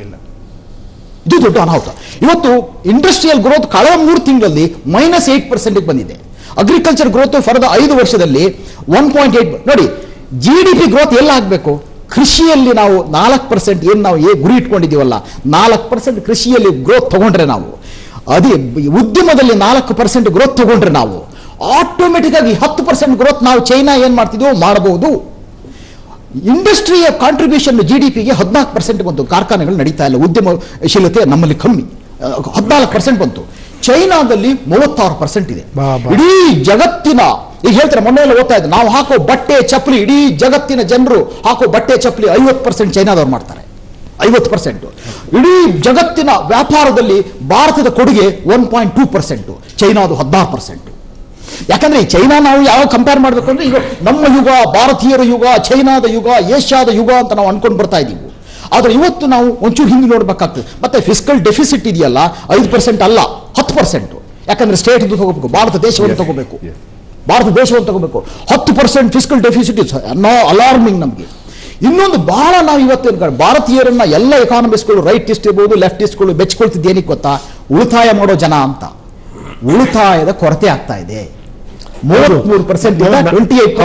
ಇದು ದೊಡ್ಡ ಅನಾಹುತ ಇವತ್ತು ಇಂಡಸ್ಟ್ರಿಯಲ್ ಗ್ರೋತ್ ಕಳೆದ ಮೂರು ತಿಂಗಳಲ್ಲಿ ಮೈನಸ್ ಏಟ್ ಪರ್ಸೆಂಟ್ ಬಂದಿದೆ ಅಗ್ರಿಕಲ್ಚರ್ ಗ್ರೋತ್ ಫರದ ಐದು ವರ್ಷದಲ್ಲಿ ಒನ್ ಪಾಯಿಂಟ್ ಏಟ್ ನೋಡಿ ಜಿ ಡಿ ಪಿ ಗ್ರೋತ್ ಎಲ್ಲ ಆಗಬೇಕು ಕೃಷಿಯಲ್ಲಿ ನಾವು ನಾಲ್ಕು ಪರ್ಸೆಂಟ್ ಏನು ನಾವು ಏ ಗುರಿ ಇಟ್ಕೊಂಡಿದ್ದೀವಲ್ಲ ನಾಲ್ಕು ಪರ್ಸೆಂಟ್ ಕೃಷಿಯಲ್ಲಿ ಗ್ರೋತ್ ತಗೊಂಡ್ರೆ ನಾವು ಅದೇ ಉದ್ಯಮದಲ್ಲಿ ನಾಲ್ಕು ಪರ್ಸೆಂಟ್ ಗ್ರೋತ್ ತಗೊಂಡ್ರೆ ನಾವು ಆಟೋಮೆಟಿಕ್ ಆಗಿ ಹತ್ತು ಪರ್ಸೆಂಟ್ ಗ್ರೋತ್ ನಾವು ಚೈನಾ ಏನ್ ಮಾಡ್ತಿದ್ವೋ ಮಾಡಬಹುದು ಇಂಡಸ್ಟ್ರಿಯ ಕಾಂಟ್ರಿಬ್ಯೂಷನ್ ಜಿ ಡಿ ಪಿಗೆ ಹದಿನಾಲ್ಕು ಪರ್ಸೆಂಟ್ ಬಂತು ಕಾರ್ಖಾನೆಗಳು ನಡೀತಾ ಇಲ್ಲ ಉದ್ಯಮಶೀಲತೆ ನಮ್ಮಲ್ಲಿ ಕಮ್ಮಿ ಹದಿನಾಲ್ಕು ಪರ್ಸೆಂಟ್ ಬಂತು ಚೈನಾದಲ್ಲಿ ಮೂವತ್ತಾರು ಪರ್ಸೆಂಟ್ ಇದೆ ಇಡೀ ಜಗತ್ತಿನ ಈಗ ಹೇಳ್ತಾರೆ ಮೊನ್ನೆ ಎಲ್ಲ ಓದ್ತಾ ಇದ್ದೆ ನಾವು ಹಾಕೋ ಬಟ್ಟೆ ಚಪ್ಪಲಿ ಇಡೀ ಜಗತ್ತಿನ ಜನರು ಹಾಕೋ ಬಟ್ಟೆ ಚಪ್ಪಲಿ ಐವತ್ತು ಪರ್ಸೆಂಟ್ ಚೈನಾದವ್ರು ಮಾಡ್ತಾರೆ ಐವತ್ತು ಪರ್ಸೆಂಟ್ ಇಡೀ ಜಗತ್ತಿನ ವ್ಯಾಪಾರದಲ್ಲಿ ಭಾರತದ ಕೊಡುಗೆ ಒನ್ ಪಾಯಿಂಟ್ ಟೂ ಪರ್ಸೆಂಟ್ ಚೈನಾದು ಹದಿನಾರು ಪರ್ಸೆಂಟ್ ಯಾಕಂದ್ರೆ ಈ ಚೈನಾ ನಾವು ಯಾವ ಕಂಪೇರ್ ಮಾಡಬೇಕು ಅಂದ್ರೆ ಈಗ ನಮ್ಮ ಯುಗ ಭಾರತೀಯರ ಯುಗ ಚೈನಾದ ಯುಗ ಏಷ್ಯಾದ ಯುಗ ಅಂತ ನಾವು ಅನ್ಕೊಂಡು ಬರ್ತಾ ಇದ್ದೀವಿ ಆದ್ರೆ ಇವತ್ತು ನಾವು ಒಂಚೂರು ಹಿಂದೆ ನೋಡ್ಬೇಕಾಗ್ತದೆ ಮತ್ತೆ ಫಿಸಿಕಲ್ ಡೆಫಿಸಿಟ್ ಇದೆಯಲ್ಲ ಐದು ಪರ್ಸೆಂಟ್ ಅಲ್ಲ ಹತ್ತು ಪರ್ಸೆಂಟ್ ಯಾಕಂದ್ರೆ ಸ್ಟೇಟ್ ಇದು ತಗೋಬೇಕು ಭಾರತ ದೇಶವನ್ನು ತಗೋಬೇಕು ಭಾರತ ದೇಶವನ್ನು ತಗೋಬೇಕು ಹತ್ತು percent fiscal deficit is alarming ನಮಗೆ ಇನ್ನೊಂದು ಬಹಳ ನಾವು ಇವತ್ತು ಏನ್ ಭಾರತೀಯರನ್ನ ಎಲ್ಲ ಎಕಾನಮಿಸ್ಟ್ಗಳು ರೈಟಿಸ್ಟ್ ಇರ್ಬೋದು ಲೆಫ್ಟಿಸ್ಟ್ಗಳು ಬೆಚ್ಕೊಳ್ತಿದ್ದು ಏನಕ್ಕೆ ಗೊತ್ತಾ ಉಳಿತಾಯ ಮಾಡೋ ಜನ ಅಂತ ಉಳಿತಾಯದ ಕೊರತೆ ಆಗ್ತಾ ಇದೆ ಮೂವತ್ಮೂರು ಪರ್ಸೆಂಟ್ ಟ್ವೆಂಟಿ ಏಟ್